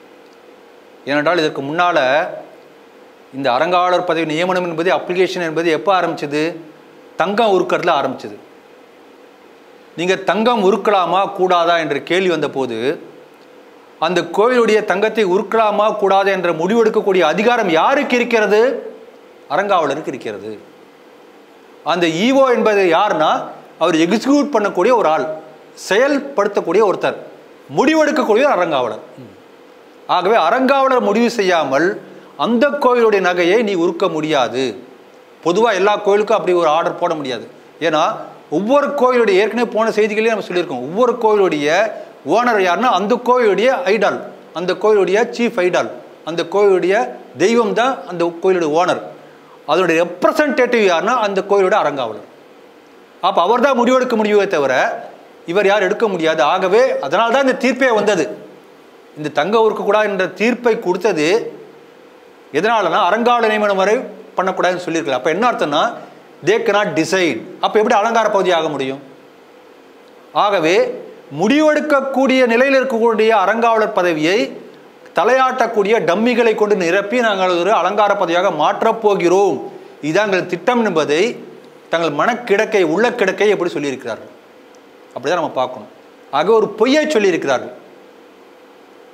S2: ஏனென்றால் இதற்கு முன்னால இந்த அறங்காவலர் பதவி நியமனம் என்பது அப்ளிகேஷன் என்பது எப்போ ஆரம்பிச்சது தங்கம் உருக்கறதுல ஆரம்பிச்சது நீங்க தங்கம் உருக்கலாமா கூடாதா என்ற கேள்வி வந்தபோது அந்த கோயிலுடைய தங்கத்தை உருக்கலாமா கூடாதா என்ற முடிவெடுக்கக்கூடிய அதிகாரம் யாருக்கு இருக்கிறது அறங்காவலருக்கு இருக்கிறது அந்த ஈவோ என்பது யாருன்னா அவர் எக்ஸிக்யூட் பண்ணக்கூடிய ஒரு ஆள் செயல்படுத்தக்கூடிய ஒருத்தர் முடிவெடுக்கக்கூடிய ஒரு அறங்காவலர் ஆகவே அறங்காவலர் முடிவு செய்யாமல் அந்த கோயிலுடைய நகையை நீ உருக்க முடியாது பொதுவாக எல்லா கோயிலுக்கும் அப்படி ஒரு ஆர்டர் போட முடியாது ஏன்னா ஒவ்வொரு கோயிலுடைய ஏற்கனவே போன செய்திகளையும் நம்ம சொல்லியிருக்கோம் ஒவ்வொரு கோயிலுடைய ஓனர் யாருன்னா அந்த கோயிலுடைய ஐடால் அந்த கோயிலுடைய சீஃப் ஐடால் அந்த கோயிலுடைய தெய்வம் தான் அந்த கோயிலுடைய ஓனர் அதனுடைய ரெப்ரசன்டேட்டிவ் யாருன்னா அந்த கோயிலோட அறங்காவலர் அப்போ அவர் தான் முடிவெடுக்க முடியுமே தவிர இவர் யார் எடுக்க முடியாது ஆகவே அதனால தான் இந்த தீர்ப்பே வந்தது இந்த தங்க உருக்கக்கூடாது என்ற தீர்ப்பை கொடுத்தது எதனாலனா அறங்காவலர் நியமனம் வரை பண்ணக்கூடாதுன்னு சொல்லியிருக்கலாம் அப்போ என்ன அர்த்தம்னா தே cannot டிசைட் அப்போ எப்படி அலங்கார பகுதி ஆக முடியும் ஆகவே முடிவெடுக்கக்கூடிய நிலையில் இருக்கக்கூடிய அறங்காவலர் பதவியை தலையாட்டக்கூடிய டம்மிகளை கொண்டு நிரப்பி நாங்கள் ஒரு அலங்கார பதவியாக மாற்றப் போகிறோம் இதுதான் எங்கள் திட்டம் என்பதை தங்கள் மனக்கிடக்கை உள்ள கிடக்கை எப்படி சொல்லியிருக்கிறார்கள் அப்படிதான் நம்ம பார்க்கணும் ஆக ஒரு பொய்யை சொல்லியிருக்கிறார்கள்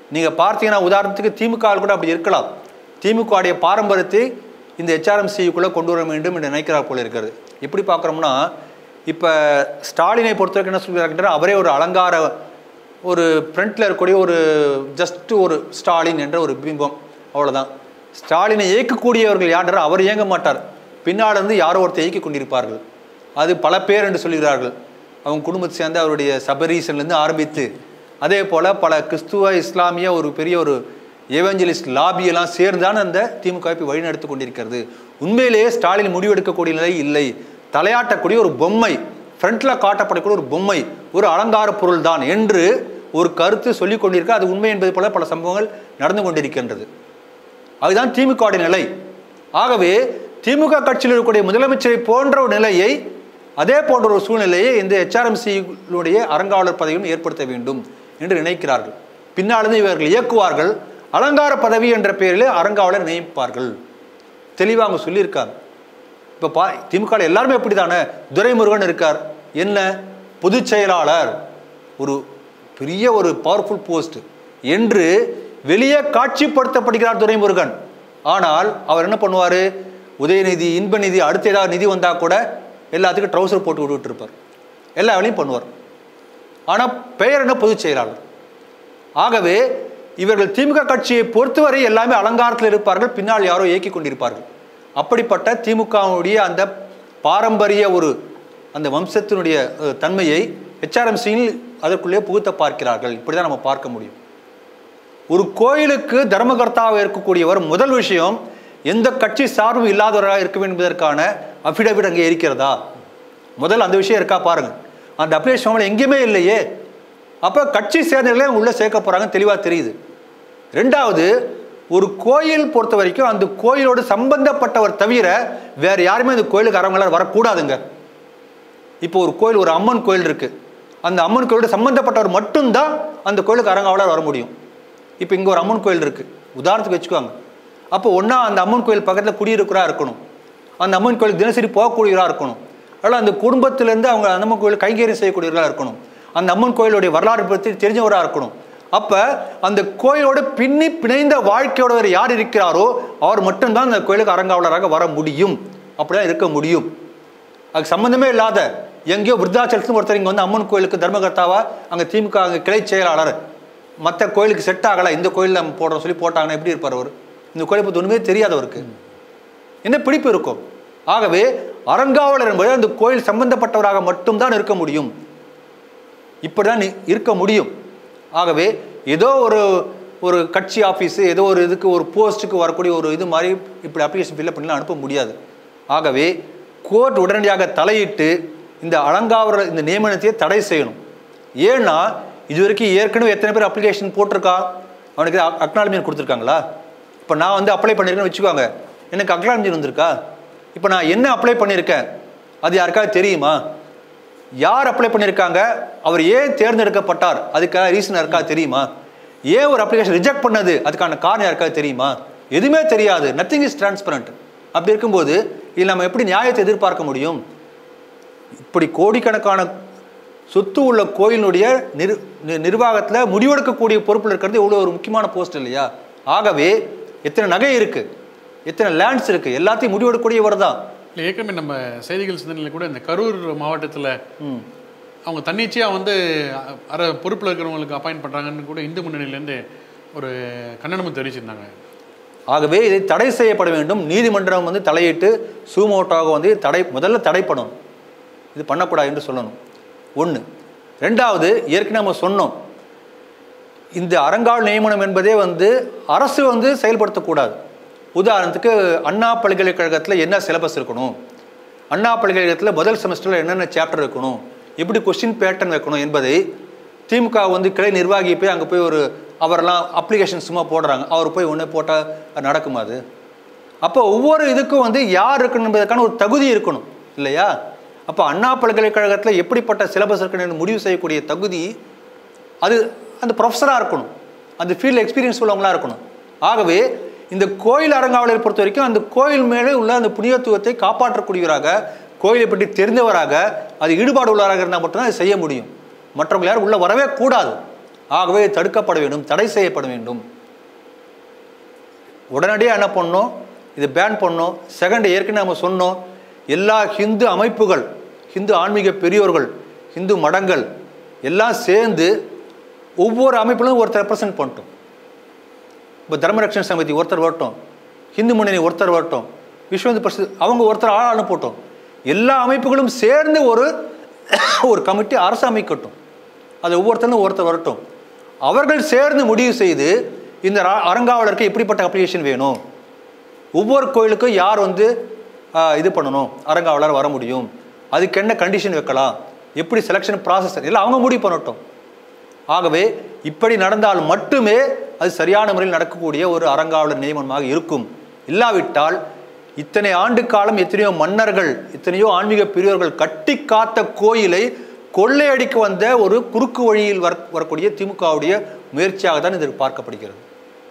S2: நீங்கள் பார்த்தீங்கன்னா உதாரணத்துக்கு திமுக ஆள் கூட அப்படி இருக்கலாம் திமுக உடைய பாரம்பரியத்தை இந்த ஹெச்ஆர்எம்சிக்குள்ளே கொண்டு வர வேண்டும் என்று நினைக்கிறார் போல இருக்கிறது எப்படி பார்க்குறோம்னா இப்போ ஸ்டாலினை பொறுத்தவரைக்கும் என்ன சொல்கிறார் அவரே ஒரு அலங்கார ஒரு ஃப்ரண்ட்டில் இருக்கக்கூடிய ஒரு ஜஸ்ட் ஒரு ஸ்டாலின் என்ற ஒரு பிம்பம் அவ்வளவுதான் ஸ்டாலினை இயக்கக்கூடியவர்கள் யார் அவர் இயங்க மாட்டார் பின்னால் இருந்து யாரோ ஒருத்தர் இயக்கிக் கொண்டிருப்பார்கள் அது பல பேர் என்று சொல்கிறார்கள் அவங்க குடும்பத்தை சேர்ந்து அவருடைய சபரீசன்லேருந்து ஆரம்பித்து அதே போல் பல கிறிஸ்துவ இஸ்லாமிய ஒரு பெரிய ஒரு ஏவஞ்சலிஸ்ட் லாபியெல்லாம் சேர்ந்தான அந்த திமுக இப்போ வழிநடத்தி கொண்டிருக்கிறது உண்மையிலேயே ஸ்டாலின் முடிவெடுக்கக்கூடிய நிலை இல்லை தலையாட்டக்கூடிய ஒரு பொம்மை ஃப்ரண்ட்டில் காட்டப்படக்கூடிய ஒரு பொம்மை ஒரு அலங்கார பொருள் தான் என்று ஒரு கருத்து சொல்லிக் கொண்டிருக்க அது உண்மை என்பது போல பல சம்பவங்கள் நடந்து கொண்டிருக்கின்றது அதுதான் திமுக நிலை ஆகவே திமுக கட்சியில் இருக்கக்கூடிய முதலமைச்சரை போன்ற ஒரு நிலையை அதே போன்ற ஒரு சூழ்நிலையை இந்த ஹெச்ஆர்எம்சியுடைய அறங்காவலர் பதவியும் ஏற்படுத்த வேண்டும் என்று நினைக்கிறார்கள் பின்னாலிருந்து இவர்கள் இயக்குவார்கள் அலங்கார பதவி என்ற பெயரில் அறங்காவலர் நியமிப்பார்கள் தெளிவாக அவங்க சொல்லியிருக்காங்க இப்போ பா திமுக ல எல்லாருமே அப்படி தானே துரைமுருகன் இருக்கார் என்ன பொதுச் செயலாளர் ஒரு பெரிய ஒரு பவர்ஃபுல் போஸ்ட் என்று வெளியே காட்சிப்படுத்தப்படுகிறார் துரைமுருகன் ஆனால் அவர் என்ன பண்ணுவார் உதயநிதி இன்ப நிதி அடுத்த ஏதாவது நிதி வந்தால் கூட எல்லாத்துக்கும் ட்ரௌசர் போட்டு விட்டுட்டு இருப்பார் எல்லா வேலையும் பண்ணுவார் ஆனால் பெயர் என்ன பொதுச் செயலாளர் ஆகவே இவர்கள் திமுக கட்சியை பொறுத்தவரை எல்லாமே அலங்காரத்தில் இருப்பார்கள் பின்னால் யாரோ இயக்கிக் கொண்டிருப்பார்கள் அப்படிப்பட்ட திமுகவுடைய அந்த பாரம்பரிய ஒரு அந்த வம்சத்தினுடைய அஹ், தன்மையை ஹெச்ஆர்எம்சியில் அதற்குள்ளே புகுத்த பார்க்கிறார்கள் இப்படி தான் நம்ம பார்க்க முடியும் ஒரு கோயிலுக்கு தர்மகர்த்தாவாக இருக்கக்கூடியவர் முதல் விஷயம் எந்த கட்சி சார்பும் இல்லாதவராக இருக்க வேண்டும் என்பதற்கான அஃபிடவிட் அங்கே இருக்கிறதா முதல்ல அந்த விஷயம் இருக்கா பாருங்க அந்த அப்ளிகேஷன் எங்கேயுமே இல்லையே அப்போ கட்சி சேர்ந்தவர்களே உள்ளே சேர்க்க போகிறாங்க தெளிவாக தெரியுது ரெண்டாவது ஒரு கோயில் பொறுத்த வரைக்கும் அந்த கோயிலோடு சம்பந்தப்பட்டவர் தவிர வேற யாருமே அந்த கோயிலுக்கு அரவங்களால் வரக்கூடாதுங்க இப்போ ஒரு கோயில் ஒரு அம்மன் கோயில் இருக்கு அந்த அம்மன் கோயிலோட சம்பந்தப்பட்டவர் மட்டும்தான் அந்த கோயிலுக்கு அரங்காவலர் வர முடியும் இப்போ இங்கே ஒரு அம்மன் கோயில் இருக்கு உதாரணத்துக்கு வச்சுக்கோங்க அப்போ ஒன்றா அந்த அம்மன் கோயில் பக்கத்தில் குடியிருக்கிறா இருக்கணும் அந்த அம்மன் கோயிலுக்கு தினசரி போகக்கூடியவராக இருக்கணும் அதனால் அந்த குடும்பத்திலேருந்து அவங்க அந்த அம்மன் கோயில் கைங்கரியம் செய்யக்கூடியவர்களாக இருக்கணும் அந்த அம்மன் கோயிலுடைய வரலாறு பற்றி தெரிஞ்சவராக இருக்கணும் அப்போ அந்த கோயிலோட பின்னி பிணைந்த வாழ்க்கையோட வேறு யார் இருக்கிறாரோ அவர் மட்டும்தான் அந்த கோயிலுக்கு அரங்காவலராக வர முடியும் அப்படிதான் இருக்க முடியும் அதுக்கு சம்மந்தமே இல்லாத எங்கேயோ விருத்தாச்சலத்துக்கு ஒருத்தர் இங்கே வந்து அம்மன் கோயிலுக்கு தர்மகர்த்தாவா அங்கே திமுக அங்கே கிளை செயலாளர் மற்ற கோயிலுக்கு செட் ஆகலை இந்த கோயிலில் நம்ம போடுறோம் சொல்லி போட்டாங்கன்னா எப்படி இருப்பார் அவர் இந்த கோயிலை பற்றி ஒன்றுமே தெரியாதவருக்கு என்ன பிடிப்பு இருக்கும் ஆகவே அறங்காவலர் என்பது அந்த கோயில் சம்பந்தப்பட்டவராக மட்டும்தான் இருக்க முடியும் இப்படிதான் நீ- இருக்க முடியும் ஆகவே ஏதோ ஒரு ஒரு கட்சி ஆஃபீஸு ஏதோ ஒரு இதுக்கு ஒரு போஸ்ட்டுக்கு வரக்கூடிய ஒரு இது மாதிரி இப்படி அப்ளிகேஷன் ஃபில்அப் பண்ணலாம் அனுப்ப முடியாது ஆகவே கோர்ட் உடனடியாக தலையிட்டு இந்த அலங்காவர இந்த நியமனத்தையே தடை செய்யணும் ஏன்னா இது வரைக்கும் ஏற்கனவே எத்தனை பேர் அப்ளிகேஷன் போட்டிருக்கா அவனுக்கு அக்னாலஜ்மெண்ட் கொடுத்துருக்காங்களா இப்போ நான் வந்து அப்ளை பண்ணியிருக்கேன்னு வச்சுக்கோங்க எனக்கு அக்னாலஜ்மெண்ட் வந்திருக்கா இப்போ நான் என்ன அப்ளை பண்ணியிருக்கேன் அது யாருக்காவது தெரியுமா யார் அப்ளை பண்ணியிருக்காங்க அவர் ஏன் தேர்ந்தெடுக்கப்பட்டார் அதுக்கான ரீசன் யாருக்கா தெரியுமா ஏன் ஒரு அப்ளிகேஷன் ரிஜெக்ட் பண்ணது அதுக்கான காரணம் யாருக்காவது தெரியுமா எதுவுமே தெரியாது நத்திங் இஸ் டிரான்ஸ்பரண்ட் அப்படி இருக்கும்போது இதில் நம்ம எப்படி நியாயத்தை எதிர்பார்க்க முடியும் இப்படி கோடிக்கணக்கான சொத்து உள்ள கோயிலுடைய நிர் நிர்வாகத்தில் முடிவெடுக்கக்கூடிய பொறுப்பில் இருக்கிறது இவ்வளோ ஒரு முக்கியமான போஸ்ட் இல்லையா ஆகவே எத்தனை நகை இருக்கு எத்தனை லேண்ட்ஸ் இருக்கு எல்லாத்தையும் முடிவெடுக்கக்கூடியவர் தான்
S1: இல்லை ஏற்கனவே நம்ம செய்திகள் சிந்தனையில் கூட இந்த கரூர் மாவட்டத்தில்
S2: ம்
S1: அவங்க தன்னிச்சையாக வந்து அ- அர பொறுப்பில் இருக்கிறவங்களுக்கு அப்பாயின்ட் பண்ணுறாங்கன்னு கூட இந்து முன்னணியிலேருந்து ஒரு கண்டனமும் தெரிவிச்சிருந்தாங்க
S2: ஆகவே இதை தடை செய்யப்பட வேண்டும் நீதிமன்றம் வந்து தலையிட்டு சூமோட்டாக வந்து தடை முதல்ல தடை பண்ணணும் இது பண்ணக்கூடாது என்று சொல்லணும் ஒன்று ரெண்டாவது ஏற்கனவே நம்ம சொன்னோம் இந்த அறங்காவல் நியமனம் என்பதே வந்து அரசு வந்து செயல்படுத்தக்கூடாது உதாரணத்துக்கு அண்ணா பல்கலைக்கழகத்தில் என்ன சிலபஸ் இருக்கணும் அண்ணா பல்கலைக்கழகத்தில் முதல் செமஸ்டரில் என்னென்ன சாப்டர் இருக்கணும் எப்படி கொஸ்டின் பேட்டர்ன் வைக்கணும் என்பதை திமுக வந்து கிளை நிர்வாகி போய் அங்கே போய் ஒரு அவரெல்லாம் அப்ளிகேஷன் சும்மா போடுறாங்க அவர் போய் ஒன்று போட்டால் நடக்குமா அது அப்போ ஒவ்வொரு இதுக்கும் வந்து யார் இருக்கணும் என்பதற்கான ஒரு தகுதி இருக்கணும் இல்லையா அப்போ அண்ணா பல்கலைக்கழகத்தில் எப்படிப்பட்ட சிலபஸ் இருக்குன்னு முடிவு செய்யக்கூடிய தகுதி அது அந்த ப்ரொஃபஸராக இருக்கணும் அந்த ஃபீல்டு எக்ஸ்பீரியன்ஸ் உள்ளவங்களா இருக்கணும் ஆகவே இந்த கோயில் அரங்காவலரை பொறுத்த வரைக்கும் அந்த கோயில் மேலே உள்ள அந்த புனிதத்துவத்தை காப்பாற்றக்கூடியவராக கோயிலை பற்றி தெரிந்தவராக அது ஈடுபாடு உள்ளவராக இருந்தால் மட்டும்தான் அதை செய்ய முடியும் மற்றவங்க யாரும் உள்ளே வரவே கூடாது ஆகவே இது தடுக்கப்பட வேண்டும் தடை செய்யப்பட வேண்டும் உடனடியாக என்ன பண்ணோம் இது பேன் பண்ணோம் செகண்ட் ஏற்கனவே நம்ம சொன்னோம் எல்லா ஹிந்து அமைப்புகள் ஹிந்து ஆன்மீக பெரியோர்கள் ஹிந்து மடங்கள் எல்லாம் சேர்ந்து ஒவ்வொரு அமைப்பிலும் ஒருத்தர் ரெப்ரசன்ட் பண்ணிட்டோம் இப்போ தர்மரக்ஷண சமிதி ஒருத்தர் வரட்டும் ஹிந்து முன்னணி ஒருத்தர் வரட்டும் விஸ்வ இந்து பரிஷத் அவங்க ஒருத்தர் ஆள் அனுப்பட்டும் எல்லா அமைப்புகளும் சேர்ந்து ஒரு ஒரு கமிட்டி அரசு அமைக்கட்டும் அது ஒவ்வொருத்தரும் ஒருத்தர் வரட்டும் அவர்கள் சேர்ந்து முடிவு செய்து இந்த ரா- அறங்காவலருக்கு எப்படிப்பட்ட அப்ளிகேஷன் வேணும் ஒவ்வொரு கோயிலுக்கும் யார் வந்து ஆ, இது பண்ணணும் அறங்காவலர் வர முடியும் அதுக்கு என்ன கண்டிஷன் வைக்கலாம் எப்படி செலெக்ஷன் ப்ராசஸ் எல்லாம் அவங்க முடிவு பண்ணட்டும் ஆகவே இப்படி நடந்தால் மட்டுமே அது சரியான முறையில் நடக்கக்கூடிய ஒரு அறங்காவலர் நியமனமாக இருக்கும் இல்லாவிட்டால் இத்தனை ஆண்டு காலம் எத்தனையோ மன்னர்கள் எத்தனையோ ஆன்மீக பெரியோர்கள் கட்டி காத்த கோயிலை கொள்ளையடிக்க வந்த ஒரு குறுக்கு வழியில் வர வரக்கூடிய திமுகவுடைய முயற்சியாக தான் இது பார்க்கப்படுகிறது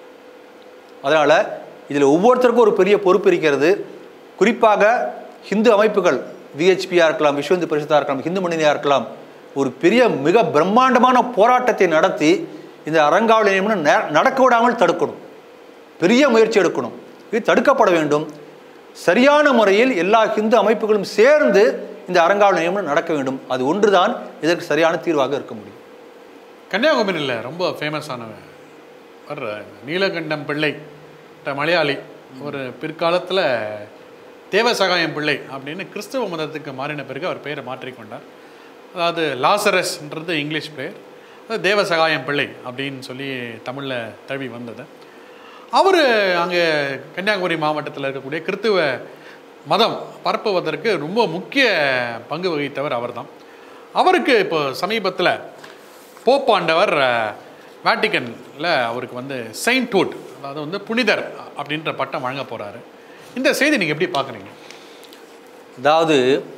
S2: அதனால் இதில் ஒவ்வொருத்தருக்கும் ஒரு பெரிய பொறுப்பு இருக்கிறது குறிப்பாக ஹிந்து அமைப்புகள் விஹெச்பியாக இருக்கலாம் விஸ்வ இந்து பரிஷத்தாக இருக்கலாம் ஹிந்து மனிதனாக இருக்கலாம் ஒரு பெரிய மிக பிரம்மாண்டமான போராட்டத்தை நடத்தி இந்த அறங்காவல் நியமனம் ந- நடக்க விடாமல் தடுக்கணும் பெரிய முயற்சி எடுக்கணும் இது தடுக்கப்பட வேண்டும் சரியான முறையில் எல்லா ஹிந்து அமைப்புகளும் சேர்ந்து இந்த அறங்காவல் நியமனம் நடக்க வேண்டும் அது ஒன்றுதான் இதற்கு சரியான தீர்வாக இருக்க முடியும்
S1: கன்னியாகுமரியில் ரொம்ப ஃபேமஸானவன் வர்ற நீலகண்டம் பிள்ளை ட மலையாளி ஒரு பிற்காலத்தில் தேவசகாயம் பிள்ளை அப்படின்னு கிறிஸ்தவ மதத்துக்கு மாறின பிறகு அவர் பெயரை மாற்றிக்கொண்டார் அதாவது லாசரஸ்ன்றது இங்கிலீஷ் பெயர் அது தேவசகாயம் பிள்ளை அப்படின்னு சொல்லி தமிழில் தழுவி வந்தது அவர் அங்கே கன்னியாகுமரி மாவட்டத்தில் இருக்கக்கூடிய கிறித்துவ மதம் பரப்புவதற்கு ரொம்ப முக்கிய பங்கு வகித்தவர் அவர்தான் அவருக்கு இப்போ சமீபத்தில் போப்பாண்டவர் வேட்டிக்கனில் அவருக்கு வந்து செயின்ட்ஹுட் அதாவது வந்து புனிதர் அப்படின்ற பட்டம் வழங்க போகிறாரு இந்த செய்தி நீங்கள் எப்படி பார்க்குறீங்க
S2: அதாவது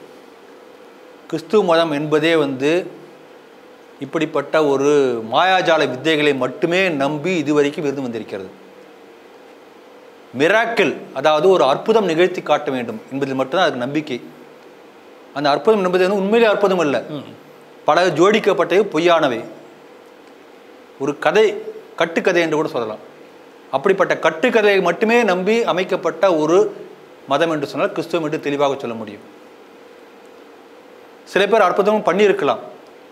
S2: கிறிஸ்துவ மதம் என்பதே வந்து இப்படிப்பட்ட ஒரு மாயாஜால வித்தைகளை மட்டுமே நம்பி இதுவரைக்கும் இருந்து வந்திருக்கிறது மிராக்கிள் அதாவது ஒரு அற்புதம் நிகழ்த்தி காட்ட வேண்டும் என்பதில் மட்டும்தான் அதுக்கு நம்பிக்கை அந்த அற்புதம் என்பது வந்து உண்மையிலே அற்புதம் அல்ல பல ஜோடிக்கப்பட்டவை பொய்யானவை ஒரு கதை கட்டுக்கதை என்று கூட சொல்லலாம் அப்படிப்பட்ட கட்டுக்கதையை மட்டுமே நம்பி அமைக்கப்பட்ட ஒரு மதம் என்று சொன்னால் கிறிஸ்துவம் என்று தெளிவாக சொல்ல முடியும் சில பேர் அற்புதமும் பண்ணியிருக்கலாம்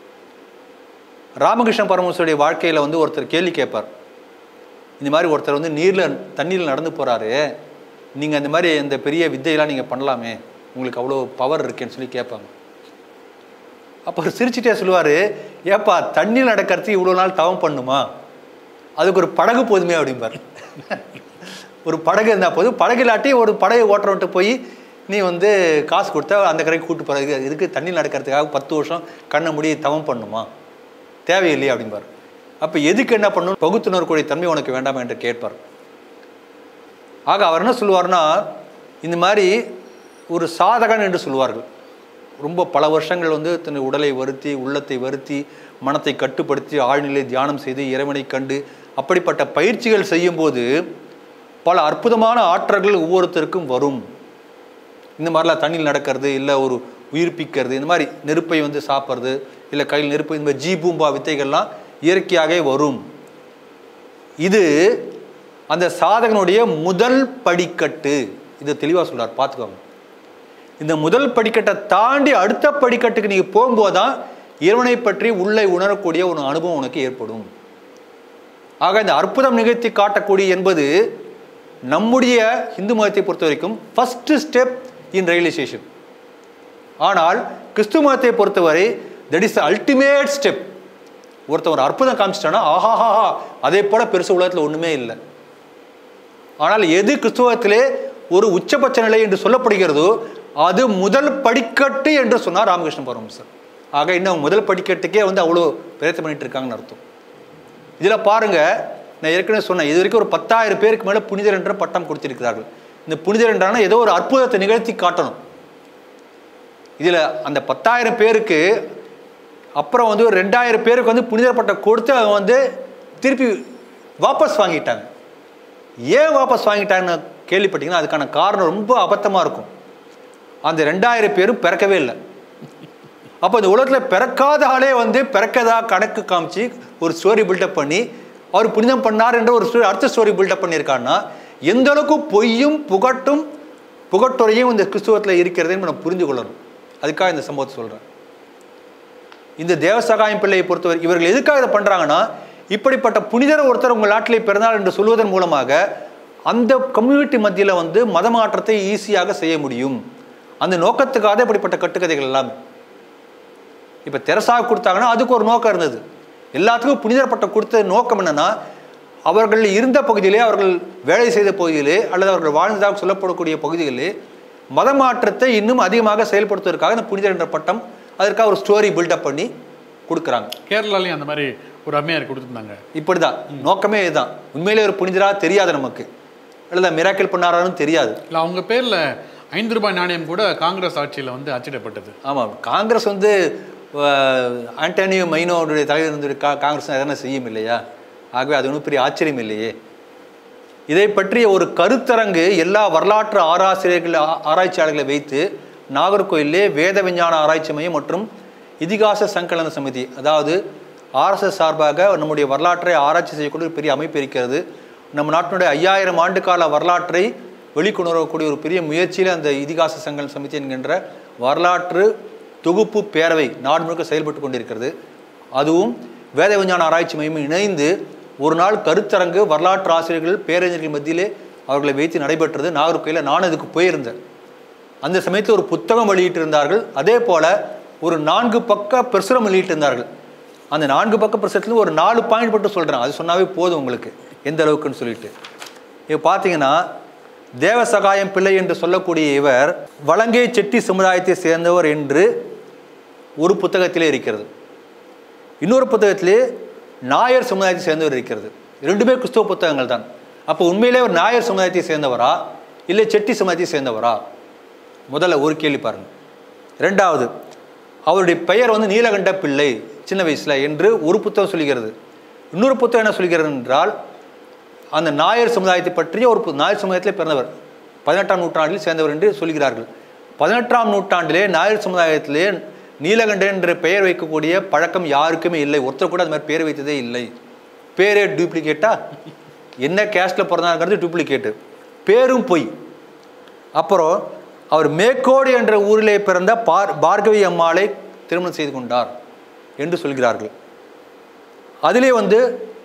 S2: ராமகிருஷ்ண பரமஹம்சருடைய வாழ்க்கையில் வந்து ஒருத்தர் கேள்வி கேட்பார் இந்த மாதிரி ஒருத்தர் வந்து நீரில் தண்ணீரில் நடந்து போகிறாரு நீங்கள் அந்த மாதிரி இந்த பெரிய வித்தையெல்லாம் நீங்கள் பண்ணலாமே உங்களுக்கு அவ்வளோ பவர் இருக்கேன்னு சொல்லி கேட்பாங்க அப்போ அவர் சிரிச்சிட்டே சொல்லுவார் ஏப்பா தண்ணியில் நடக்கிறதுக்கு இவ்வளோ நாள் தவம் பண்ணுமா அதுக்கு ஒரு படகு போதுமே அப்படிம்பார் ஒரு படகு இருந்தால் போதும் படகு இல்லாட்டி ஒரு படகு ஓட்டுறவன்ட்டு போய் நீ வந்து காசு கொடுத்தா அந்த கரைக்கு கூட்டு போகிறது இதுக்கு தண்ணியில் நடக்கிறதுக்காக பத்து வருஷம் கண்ணை மூடி தவம் பண்ணுமா தேவையில்லையே அப்படிம்பார் அப்போ எதுக்கு என்ன பண்ணணும் பகுத்துணர்வுடைய தன்மை உனக்கு வேண்டாமா என்று கேட்பார் ஆக அவர் என்ன சொல்லுவார்னா இந்த மாதிரி ஒரு சாதகன் என்று சொல்லுவார்கள் ரொம்ப பல வருஷங்கள் வந்து தன் உடலை வருத்தி உள்ளத்தை வருத்தி மனத்தை கட்டுப்படுத்தி ஆழ்நிலை தியானம் செய்து இறைவனை கண்டு அப்படிப்பட்ட பயிற்சிகள் செய்யும்போது பல அற்புதமான ஆற்றல்கள் ஒவ்வொருத்தருக்கும் வரும் இந்த மாதிரிலாம் தண்ணியில் நடக்கிறது இல்லை ஒரு உயிர்ப்பிக்கிறது இந்த மாதிரி நெருப்பை வந்து சாப்பிட்றது இல்லை கையில் நெருப்பு இந்த மாதிரி ஜீ பூம்பா வித்தைகள்லாம் இயற்கையாகவே வரும் இது அந்த சாதகனுடைய முதல் படிக்கட்டு இதை தெளிவாக சொல்றார் பார்த்துக்கோங்க இந்த முதல் படிக்கட்டை தாண்டி அடுத்த படிக்கட்டுக்கு நீங்கள் போகும்போது தான் இறைவனை பற்றி உள்ளே உணரக்கூடிய ஒரு அனுபவம் உனக்கு ஏற்படும் ஆக இந்த அற்புதம் நிகழ்த்தி காட்டக்கூடிய என்பது நம்முடைய இந்து மதத்தை பொறுத்த வரைக்கும் ஃபர்ஸ்ட் ஸ்டெப் இன் ரியலைசேஷன் ஆனால் கிறிஸ்துவ மதத்தை பொறுத்தவரை தட் இஸ் அல்டிமேட் ஸ்டெப் ஒருத்தன் ஒரு அற்புதம் காமிச்சிட்டானா ஆஹாஹாஹா அதே போல பெருசு உலகத்தில் ஒன்றுமே இல்லை ஆனால் எது கிறிஸ்துவத்திலே ஒரு உச்சபட்ச நிலை என்று சொல்லப்படுகிறதோ அது முதல் படிக்கட்டு என்று சொன்னார் ராமகிருஷ்ண பரமஹம்சர் ஆக இன்னும் முதல் படிக்கட்டுக்கே வந்து அவ்வளோ பிரயத்தனம் பண்ணிட்டு இருக்காங்கன்னு அர்த்தம் இதில் பாருங்க நான் ஏற்கனவே சொன்னேன் இது வரைக்கும் ஒரு பத்தாயிரம் பேருக்கு மேலே புனிதர் என்ற பட்டம் கொடுத்திருக்கிறார்கள் இந்த புனிதர் என்றான ஏதோ ஒரு அற்புதத்தை நிகழ்த்தி காட்டணும் இதில் அந்த பத்தாயிரம் பேருக்கு அப்புறம் வந்து ஒரு ரெண்டாயிரம் பேருக்கு வந்து புனிதர் பட்டம் கொடுத்து அவங்க வந்து திருப்பி வாபஸ் வாங்கிட்டாங்க ஏன் வாபஸ் வாங்கிட்டாங்கன்னு கேள்விப்பட்டீங்கன்னா அதுக்கான காரணம் ரொம்ப அபத்தமாக இருக்கும் அந்த ரெண்டாயிரம் பேரும் பிறக்கவே இல்லை அப்போ இந்த உலகத்தில் பிறக்காத ஆளே வந்து பிறக்கதா கணக்கு காமிச்சு ஒரு ஸ்டோரி பில்டப் பண்ணி அவர் புனிதம் பண்ணார் என்ற ஒரு story- அடுத்த ஸ்டோரி பில்டப் பண்ணியிருக்காருன்னா எந்த அளவுக்கு பொய்யும் புகட்டும் புகட்டுரையும் இந்த கிறிஸ்துவத்தில் இருக்கிறதுன்னு நம்ம புரிந்து கொள்ளணும் அதுக்காக இந்த சம்பவத்தை சொல்கிறேன் இந்த தேவசகாயம் பிள்ளையை பொறுத்தவரை இவர்கள் எதுக்காக இதை பண்ணுறாங்கன்னா இப்படிப்பட்ட புனிதர் ஒருத்தர் உங்கள் நாட்டிலே பிறந்தார் என்று சொல்வதன் மூலமாக அந்த கம்யூனிட்டி மத்தியில் வந்து மதமாற்றத்தை ஈஸியாக செய்ய முடியும் அந்த நோக்கத்துக்காக தான் இப்படிப்பட்ட கட்டுக்கதைகள் எல்லாமே இப்போ தெரசாக கொடுத்தாங்கன்னா அதுக்கு ஒரு நோக்கம் இருந்தது எல்லாத்துக்கும் புனிதர் பட்டம் கொடுத்த நோக்கம் என்னன்னா அவர்கள் இருந்த பகுதியிலே அவர்கள் வேலை செய்த பகுதியிலே அல்லது அவர்கள் வாழ்ந்ததாக சொல்லப்படக்கூடிய பகுதிகளிலே மதமாற்றத்தை இன்னும் அதிகமாக செயல்படுத்துவதற்காக இந்த புனிதர் என்ற பட்டம் அதற்காக ஒரு ஸ்டோரி பில்டப் பண்ணி கொடுக்குறாங்க
S1: கேரளாலையும் அந்த மாதிரி ஒரு அம்மையார் கொடுத்துருந்தாங்க
S2: இப்படிதான் நோக்கமே இதுதான் உண்மையிலே ஒரு புனிதரா தெரியாது நமக்கு அல்லது மிராக்கிள் பண்ணாரான்னு தெரியாது
S1: இல்லை அவங்க பேரில் ஐந்து ரூபாய் நாணயம் கூட காங்கிரஸ் ஆட்சியில் வந்து அச்சிடப்பட்டது
S2: ஆமாம் காங்கிரஸ் வந்து அஹ், ஆண்டனியோ மைனோடைய தலைவர் இருந்து கா காங்கிரஸ் எதனா செய்யும் இல்லையா ஆகவே அது ஒன்றும் பெரிய ஆச்சரியம் இல்லையே இதை பற்றிய ஒரு கருத்தரங்கு எல்லா வரலாற்று ஆராசிரியர்கள் ஆ- ஆராய்ச்சியாளர்களை வைத்து நாகர்கோயிலே வேத விஞ்ஞான ஆராய்ச்சி மையம் மற்றும் இதிகாச சங்கலன சமிதி அதாவது ஆர்எஸ்எஸ் சார்பாக நம்முடைய வரலாற்றை ஆராய்ச்சி செய்யக்கூடிய ஒரு பெரிய அமைப்பு இருக்கிறது நம்ம நாட்டினுடைய ஐயாயிரம் ஆண்டு கால வரலாற்றை வெளிக்கொண்டு வரக்கூடிய ஒரு பெரிய முயற்சியில் அந்த இதிகாச சங்கலன சமிதி என்கின்ற வரலாற்று தொகுப்பு பேரவை நாடு முழுக்க செயல்பட்டு கொண்டிருக்கிறது அதுவும் வேத விஞ்ஞான ஆராய்ச்சி மையம் இணைந்து ஒரு நாள் கருத்தரங்கு வரலாற்று ஆசிரியர்கள் பேரறிஞர்கள் மத்தியிலே அவர்களை வைத்து நடைபெற்றது நாகர்கோயிலில் நான் அதுக்கு போயிருந்தேன் அந்த சமயத்தில் ஒரு புத்தகம் வெளியிட்டிருந்தார்கள் அதே போல ஒரு நான்கு பக்க பிரசுரம் வெளியிட்டிருந்தார்கள் அந்த நான்கு பக்க பிரசுரத்துல ஒரு நாலு பாயிண்ட் மட்டும் சொல்கிறேன் அது சொன்னாவே போதும் உங்களுக்கு எந்த அளவுக்குன்னு சொல்லிட்டு இப்போ பார்த்தீங்கன்னா தேவசகாயம் பிள்ளை என்று சொல்லக்கூடிய இவர் வலங்கை செட்டி சமுதாயத்தை சேர்ந்தவர் என்று ஒரு புத்தகத்திலே இருக்கிறது இன்னொரு புத்தகத்திலே நாயர் சமுதாயத்தை சேர்ந்தவர் இருக்கிறது ரெண்டுமே கிறிஸ்துவ புத்தகங்கள் தான் அப்போ உண்மையிலே ஒரு நாயர் சமுதாயத்தை சேர்ந்தவரா இல்லை செட்டி சமுதாயத்தை சேர்ந்தவரா முதல்ல ஒரு கேள்வி பாருங்க ரெண்டாவது அவருடைய பெயர் வந்து நீலகண்ட பிள்ளை சின்ன வயசுல என்று ஒரு புத்தகம் சொல்கிறது இன்னொரு புத்தகம் என்ன சொல்கிறது என்றால் அந்த நாயர் சமுதாயத்தை பற்றிய ஒரு பு- நாயர் சமுதாயத்திலே பிறந்தவர் பதினெட்டாம் நூற்றாண்டில் சேர்ந்தவர் என்று சொல்கிறார்கள் பதினெட்டாம் நூற்றாண்டிலே நாயர் சமுதாயத்திலே நீலகண்டன் என்ற பெயர் வைக்கக்கூடிய பழக்கம் யாருக்குமே இல்லை ஒருத்தர் கூட அது மாதிரி பேர் வைத்ததே இல்லை பேரே டூப்ளிகேட்டா என்ன கேஸ்டில் பிறந்தாங்கிறது டூப்ளிகேட்டு பேரும் பொய் அப்புறம் அவர் மேக்கோடு என்ற ஊரிலே பிறந்த பார் பார்கவி அம்மாளை திருமணம் செய்து கொண்டார் என்று சொல்கிறார்கள் அதிலே வந்து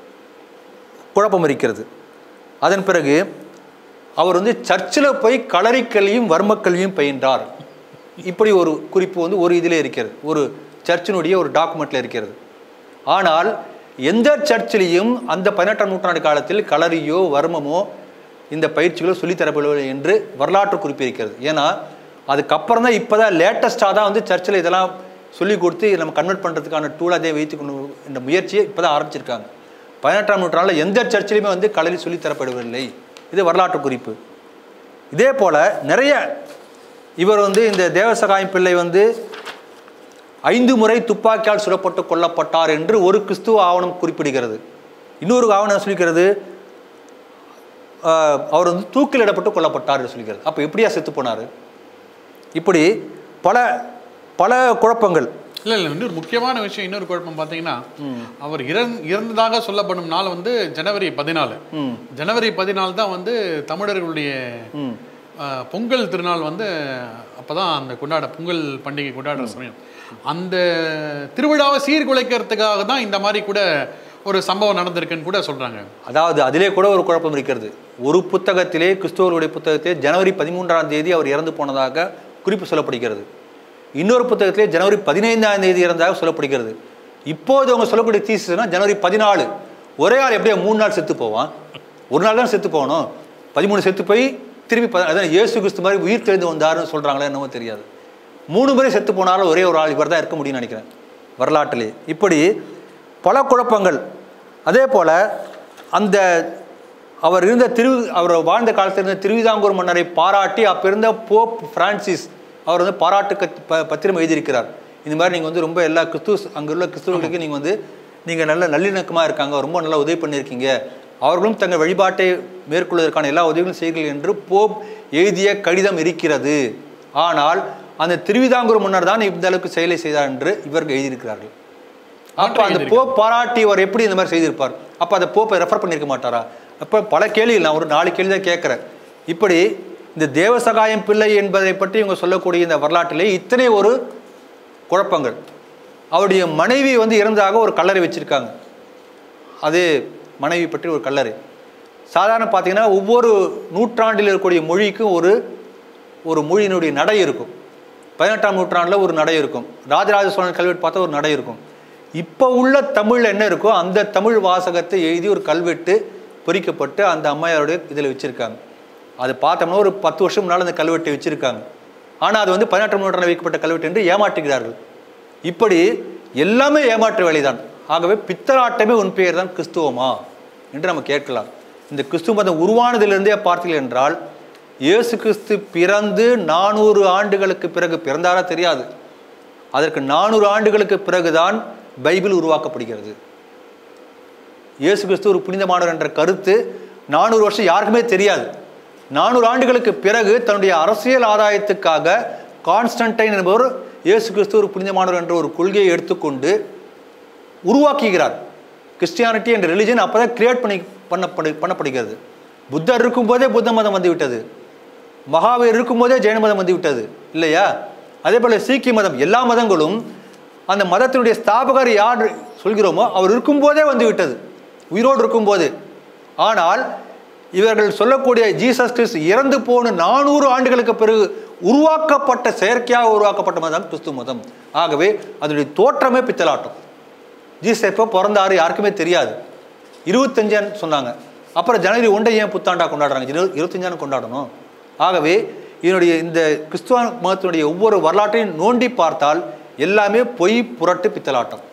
S2: குழப்பம் இருக்கிறது அதன் பிறகு அவர் வந்து சர்ச்சில் போய் களரிக்கல்வியும் வர்மக்கல்வியும் பயின்றார் இப்படி ஒரு குறிப்பு வந்து ஒரு இதிலே இருக்கிறது ஒரு சர்ச்சினுடைய ஒரு டாக்குமெண்ட்ல இருக்கிறது ஆனால் எந்த சர்ச்சிலையும் அந்த பதினெட்டாம் நூற்றாண்டு காலத்தில் களரியோ வர்மமோ இந்த பயிற்சிகளோ சொல்லித்தரப்படவில்லை என்று வரலாற்று குறிப்பு இருக்கிறது ஏன்னா அதுக்கப்புறம் தான் இப்போ தான் லேட்டஸ்ட்டாக தான் வந்து சர்ச்சில் இதெல்லாம் சொல்லி கொடுத்து இதை நம்ம கன்வெர்ட் பண்ணுறதுக்கான டூல் அதே வைத்து கொண்டு இந்த முயற்சியை இப்போ தான் ஆரம்பிச்சிருக்காங்க பதினெட்டாம் நூற்றாண்டில் எந்த சர்ச்சிலையுமே வந்து களரி சொல்லித் தரப்படவில்லை இது வரலாற்று குறிப்பு இதே போல் நிறைய இவர் வந்து இந்த தேவசகாயம் பிள்ளை வந்து ஐந்து முறை துப்பாக்கியால் சுடப்பட்டு கொல்லப்பட்டார் என்று ஒரு கிறிஸ்துவ ஆவணம் குறிப்பிடுகிறது இன்னொரு ஆவணம் என்ன சொல்லிக்கிறது ஆஹ், அவர் வந்து தூக்கிலிடப்பட்டு கொல்லப்பட்டார் என்று சொல்லிக்கிறது அப்போ எப்படியா செத்து போனார் இப்படி பல பல குழப்பங்கள்
S1: இல்லை இல்லை இன்னொரு முக்கியமான விஷயம் இன்னொரு குழப்பம் பார்த்தீங்கன்னா அவர் இறந் இறந்ததாக சொல்லப்படும் நாள் வந்து ஜனவரி பதினாலு
S2: ம்
S1: ஜனவரி பதினாலு தான் வந்து தமிழர்களுடைய
S2: ம்
S1: ஆஹ், பொங்கல் திருநாள் வந்து அப்பதான் அந்த கொண்டாட பொங்கல் பண்டிகை கொண்டாடுற சமயம் அந்த திருவிழாவை சீர்குலைக்கிறதுக்காக தான் இந்த மாதிரி கூட ஒரு சம்பவம் நடந்திருக்குன்னு கூட சொல்றாங்க
S2: அதாவது அதிலே கூட ஒரு குழப்பம் இருக்கிறது ஒரு புத்தகத்திலே கிறிஸ்துவருடைய புத்தகத்திலே ஜனவரி பதிமூன்றாம் தேதி அவர் இறந்து போனதாக குறிப்பு சொல்லப்படுகிறது இன்னொரு புத்தகத்திலே ஜனவரி பதினைந்தாம் தேதி இறந்ததாக சொல்லப்படுகிறது இப்போது அவங்க சொல்லக்கூடிய தீசிஸ்னா ஜனவரி பதினாலு ஒரே ஆள் எப்படியா மூணு நாள் செத்து போவான் ஒரு நாள் தான் செத்து போகணும் பதிமூணு செத்து போய் திருப்பி பத- அதான் இயேசு கிறிஸ்து மாதிரி உயிர் தெளிந்து வந்தாருன்னு சொல்கிறாங்களே என்னவோ தெரியாது மூணு முறை செத்து போனாலும் ஒரே ஒரு ஆள் இவர் தான் இருக்க முடியும்னு நினைக்கிறேன் வரலாற்றிலே இப்படி பல குழப்பங்கள் அதே போல் அந்த அவர் இருந்த திரு அவர் வாழ்ந்த காலத்தில் இருந்த திருவிதாங்கூர் மன்னரை பாராட்டி அப்போ இருந்த போப் பிரான்சிஸ் அவர் வந்து பாராட்டு கத் ப பத்திரம் எழுதியிருக்கிறார் இந்த மாதிரி நீங்கள் வந்து ரொம்ப எல்லா கிறிஸ்துவ அங்கே உள்ள கிறிஸ்துவர்களுக்கு நீங்கள் வந்து நீங்கள் நல்ல நல்லிணக்கமாக இருக்காங்க ரொம்ப நல்லா உதவி பண்ணியிருக்கீங்க அவர்களும் தங்கள் வழிபாட்டை மேற்கொள்வதற்கான எல்லா உதவிகளும் செய்கிறீர்கள் என்று போப் எழுதிய கடிதம் இருக்கிறது ஆனால் அந்த திருவிதாங்கூர் மன்னர் தான் இந்த அளவுக்கு செயலை செய்தார் என்று இவர்கள் எழுதியிருக்கிறார்கள் அப்ப அந்த
S1: எழுதியிருக்காங்க.
S2: போப் பாராட்டியவர் எப்படி இந்த மாதிரி செய்திருப்பார் அப்ப அந்த போப்பை ரெஃபர் பண்ணியிருக்க மாட்டாரா அப்ப பல கேள்விகள் நான் ஒரு நாலு கேள்வி தான் கேட்கிறேன் இப்படி இந்த தேவசகாயம் பிள்ளை என்பதை பற்றி இவங்க சொல்லக்கூடிய இந்த வரலாற்றிலே இத்தனை ஒரு குழப்பங்கள் அவருடைய மனைவி வந்து இறந்ததாக ஒரு கல்லறை வச்சிருக்காங்க அது மனைவி பற்றி ஒரு கல்லறை சாதாரண பார்த்தீங்கன்னா ஒவ்வொரு நூற்றாண்டில் இருக்கக்கூடிய மொழிக்கும் ஒரு ஒரு மொழியினுடைய நடை இருக்கும் பதினெட்டாம் நூற்றாண்டில் ஒரு நடை இருக்கும் ராஜராஜ சோழன் கல்வெட்டு பார்த்தா ஒரு நடை இருக்கும் இப்போ உள்ள தமிழில் என்ன இருக்கோ அந்த தமிழ் வாசகத்தை எழுதி ஒரு கல்வெட்டு பொறிக்கப்பட்டு அந்த அம்மையாருடைய இதில் வச்சுருக்காங்க அது பார்த்தோம்னா ஒரு பத்து வருஷம் முன்னால் அந்த கல்வெட்டை வச்சுருக்காங்க ஆனால் அது வந்து பதினெட்டாம் நூற்றாண்டில் வைக்கப்பட்ட கல்வெட்டு என்று ஏமாற்றுகிறார்கள் இப்படி எல்லாமே ஏமாற்று வேலைதான் ஆகவே பித்தலாட்டமே உன் பெயர் தான் கிறிஸ்துவமா என்று நம்ம கேட்கலாம் இந்த கிறிஸ்துவ மதம் உருவானதிலிருந்தே பார்த்தீர்கள் என்றால் இயேசு கிறிஸ்து பிறந்து நானூறு ஆண்டுகளுக்கு பிறகு பிறந்தாரா தெரியாது அதற்கு நானூறு ஆண்டுகளுக்கு பிறகுதான் பைபிள் உருவாக்கப்படுகிறது இயேசு கிறிஸ்து ஒரு புனிதமானவர் என்ற கருத்து நானூறு வருஷம் யாருக்குமே தெரியாது நானூறு ஆண்டுகளுக்கு பிறகு தன்னுடைய அரசியல் ஆதாயத்துக்காக கான்ஸ்டன்டைன் என்பவர் இயேசு கிறிஸ்து ஒரு புனிதமானவர் என்ற ஒரு கொள்கையை எடுத்துக்கொண்டு உருவாக்குகிறார் கிறிஸ்டியானிட்டி என்ற ரிலிஜன் அப்போ தான் கிரியேட் பண்ணி பண்ணப்படு பண்ணப்படுகிறது புத்தர் இருக்கும்போதே புத்த மதம் வந்து விட்டது மகாவீர் இருக்கும்போதே ஜெயின மதம் வந்து விட்டது இல்லையா அதே போல் சீக்கிய மதம் எல்லா மதங்களும் அந்த மதத்தினுடைய ஸ்தாபகர் யார் சொல்கிறோமோ அவர் இருக்கும்போதே வந்து விட்டது உயிரோடு இருக்கும்போது ஆனால் இவர்கள் சொல்லக்கூடிய ஜீசஸ் கிறிஸ்து இறந்து போன நானூறு ஆண்டுகளுக்கு பிறகு உருவாக்கப்பட்ட செயற்கையாக உருவாக்கப்பட்ட மதம் கிறிஸ்து மதம் ஆகவே அதனுடைய தோற்றமே பித்தலாட்டம் ஜீசஸ் எப்போ பிறந்தாரு யாருக்குமே தெரியாது இருபத்தஞ்சான்னு சொன்னாங்க அப்புறம் ஜனவரி ஒன்றை ஏன் புத்தாண்டா கொண்டாடுறாங்க இரு இருபத்தஞ்சான்னு கொண்டாடணும் ஆகவே இதனுடைய இந்த கிறிஸ்துவ மதத்தினுடைய ஒவ்வொரு வரலாற்றையும் நோண்டி பார்த்தால் எல்லாமே பொய் புரட்டு பித்தலாட்டம்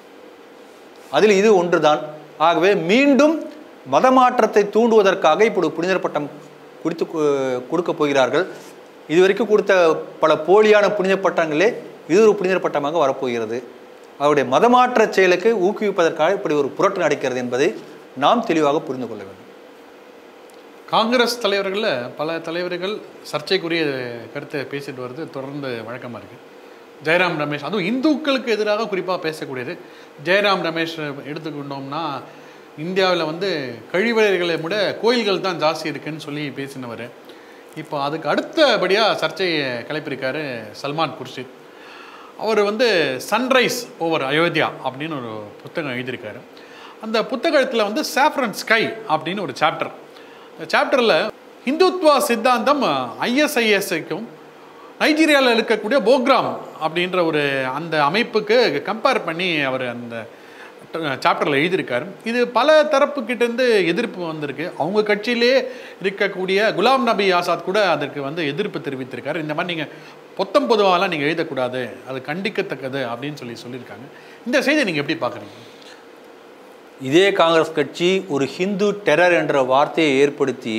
S2: அதில் இது ஒன்றுதான் ஆகவே மீண்டும் மதமாற்றத்தை தூண்டுவதற்காக இப்படி புனிதர் பட்டம் கொடுத்து கொடுக்க போகிறார்கள் இதுவரைக்கும் கொடுத்த பல போலியான புனித பட்டங்களே இது ஒரு புனிதர் பட்டமாக வரப்போகிறது அவருடைய மதமாற்ற செயலுக்கு ஊக்குவிப்பதற்காக இப்படி ஒரு புரட்டு நடக்கிறது என்பதை நாம் தெளிவாக புரிந்து கொள்ள வேண்டும்
S1: காங்கிரஸ் தலைவர்களில் பல தலைவர்கள் சர்ச்சைக்குரிய கருத்தை பேசிட்டு வருது தொடர்ந்து வழக்கமாக இருக்குது ஜெயராம் ரமேஷ் அதுவும் இந்துக்களுக்கு எதிராக குறிப்பாக பேசக்கூடியது ஜெயராம் ரமேஷ் எடுத்துக்கொண்டோம்னா இந்தியாவில் வந்து கழிவறைகளை விட கோயில்கள் தான் ஜாஸ்தி இருக்குன்னு சொல்லி பேசினவர் இப்போ அதுக்கு அடுத்தபடியாக சர்ச்சையை கிளப்பியிருக்காரு சல்மான் குர்ஷித் அவர் வந்து சன்ரைஸ் ஓவர் அயோத்தியா அப்படின்னு ஒரு புத்தகம் எழுதியிருக்காரு அந்த புத்தகத்தில் வந்து சாஃப்ரன் ஸ்கை அப்படின்னு ஒரு சாப்டர் சாப்டரில் இந்துத்வா சித்தாந்தம் ஐஎஸ்ஐஎஸ்க்கும் நைஜீரியாவில் இருக்கக்கூடிய போக்ராம் அப்படின்ற ஒரு அந்த அமைப்புக்கு கம்பேர் பண்ணி அவர் அந்த சாப்டரில் எழுதியிருக்காரு இது பல தரப்புக்கிட்டேருந்து எதிர்ப்பு வந்திருக்கு அவங்க கட்சியிலே இருக்கக்கூடிய குலாம் நபி ஆசாத் கூட அதற்கு வந்து எதிர்ப்பு தெரிவித்திருக்காரு இந்த மாதிரி நீங்கள் பொத்தம் பொதுவாகலாம் நீங்கள் எழுதக்கூடாது அது கண்டிக்கத்தக்கது அப்படின்னு சொல்லி சொல்லியிருக்காங்க இந்த செய்தியை நீங்கள் எப்படி பார்க்குறீங்க
S2: இதே காங்கிரஸ் கட்சி ஒரு ஹிந்து டெரர் என்ற வார்த்தையை ஏற்படுத்தி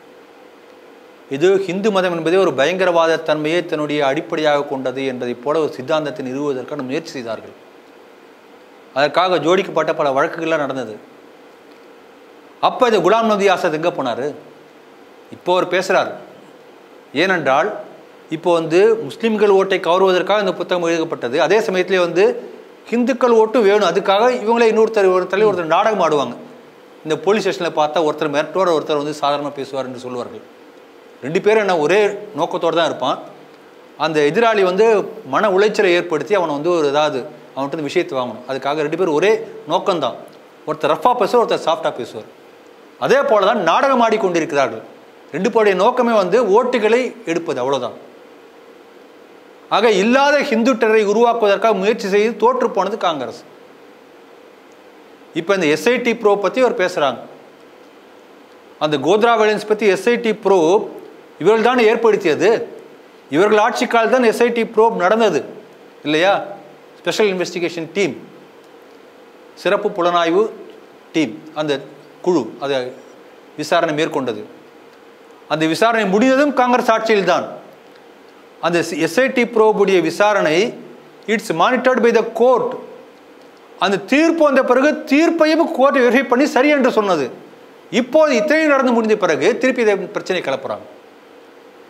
S2: இது ஹிந்து மதம் என்பதே ஒரு பயங்கரவாத தன்மையை தன்னுடைய அடிப்படையாக கொண்டது என்பதைப் போல ஒரு சித்தாந்தத்தை நிறுவுவதற்கான முயற்சி செய்தார்கள் அதற்காக ஜோடிக்கப்பட்ட பல வழக்குகள்லாம் நடந்தது அப்போ இது குலாம் நபி ஆசாத் எங்கே போனார் இப்போ அவர் பேசுகிறார் ஏனென்றால் இப்போ வந்து முஸ்லீம்கள் ஓட்டை கவருவதற்காக இந்த புத்தகம் எழுதப்பட்டது அதே சமயத்திலே வந்து ஹிந்துக்கள் ஓட்டு வேணும் அதுக்காக இவங்களே இன்னொருத்தர் ஒரு தலைவர் ஒருத்தர் நாடகம் ஆடுவாங்க இந்த போலீஸ் ஸ்டேஷனில் பார்த்தா ஒருத்தர் மிரட்டோட ஒருத்தர் வந்து சாதாரணமாக பேசுவார் என்று சொல்லுவார்கள் ரெண்டு பேரும் என்ன ஒரே நோக்கத்தோடு தான் இருப்பான் அந்த எதிராளி வந்து மன உளைச்சலை ஏற்படுத்தி அவனை வந்து ஒரு ஏதாவது அவன்கிட்ட இருந்து விஷயத்தை வாங்கணும் அதுக்காக ரெண்டு பேரும் ஒரே நோக்கம்தான் ஒருத்தர் ரஃபாக பேசுவார் ஒருத்தர் சாஃப்டாக பேசுவார் அதே போல தான் நாடகம் ஆடிக்கொண்டிருக்கிறார்கள் ரெண்டு பேருடைய நோக்கமே வந்து ஓட்டுகளை எடுப்பது அவ்வளோதான் ஆக இல்லாத ஹிந்து டெரரை உருவாக்குவதற்காக முயற்சி செய்து தோற்று போனது காங்கிரஸ் இப்போ இந்த எஸ்ஐடி ப்ரோ பற்றி அவர் பேசுகிறாங்க அந்த கோத்ரா வேலன்ஸ் பற்றி எஸ்ஐடி ப்ரோ இவர்கள் தான் ஏற்படுத்தியது இவர்கள் ஆட்சி காலத்தில் தான் எஸ்ஐடி ப்ரோப் நடந்தது இல்லையா ஸ்பெஷல் இன்வெஸ்டிகேஷன் டீம் சிறப்பு புலனாய்வு டீம் அந்த குழு அதை விசாரணை மேற்கொண்டது அந்த விசாரணை முடிந்ததும் காங்கிரஸ் ஆட்சியில் தான் அந்த எஸ்ஐடி ப்ரோபுடைய விசாரணை it's monitored by the court அந்த தீர்ப்பு வந்த பிறகு தீர்ப்பையும் கோர்ட் வெரிஃபை பண்ணி சரி என்று சொன்னது இப்போது இத்தனை நடந்து முடிந்த பிறகு திருப்பி இதை பிரச்சனை கிளப்புறாங்க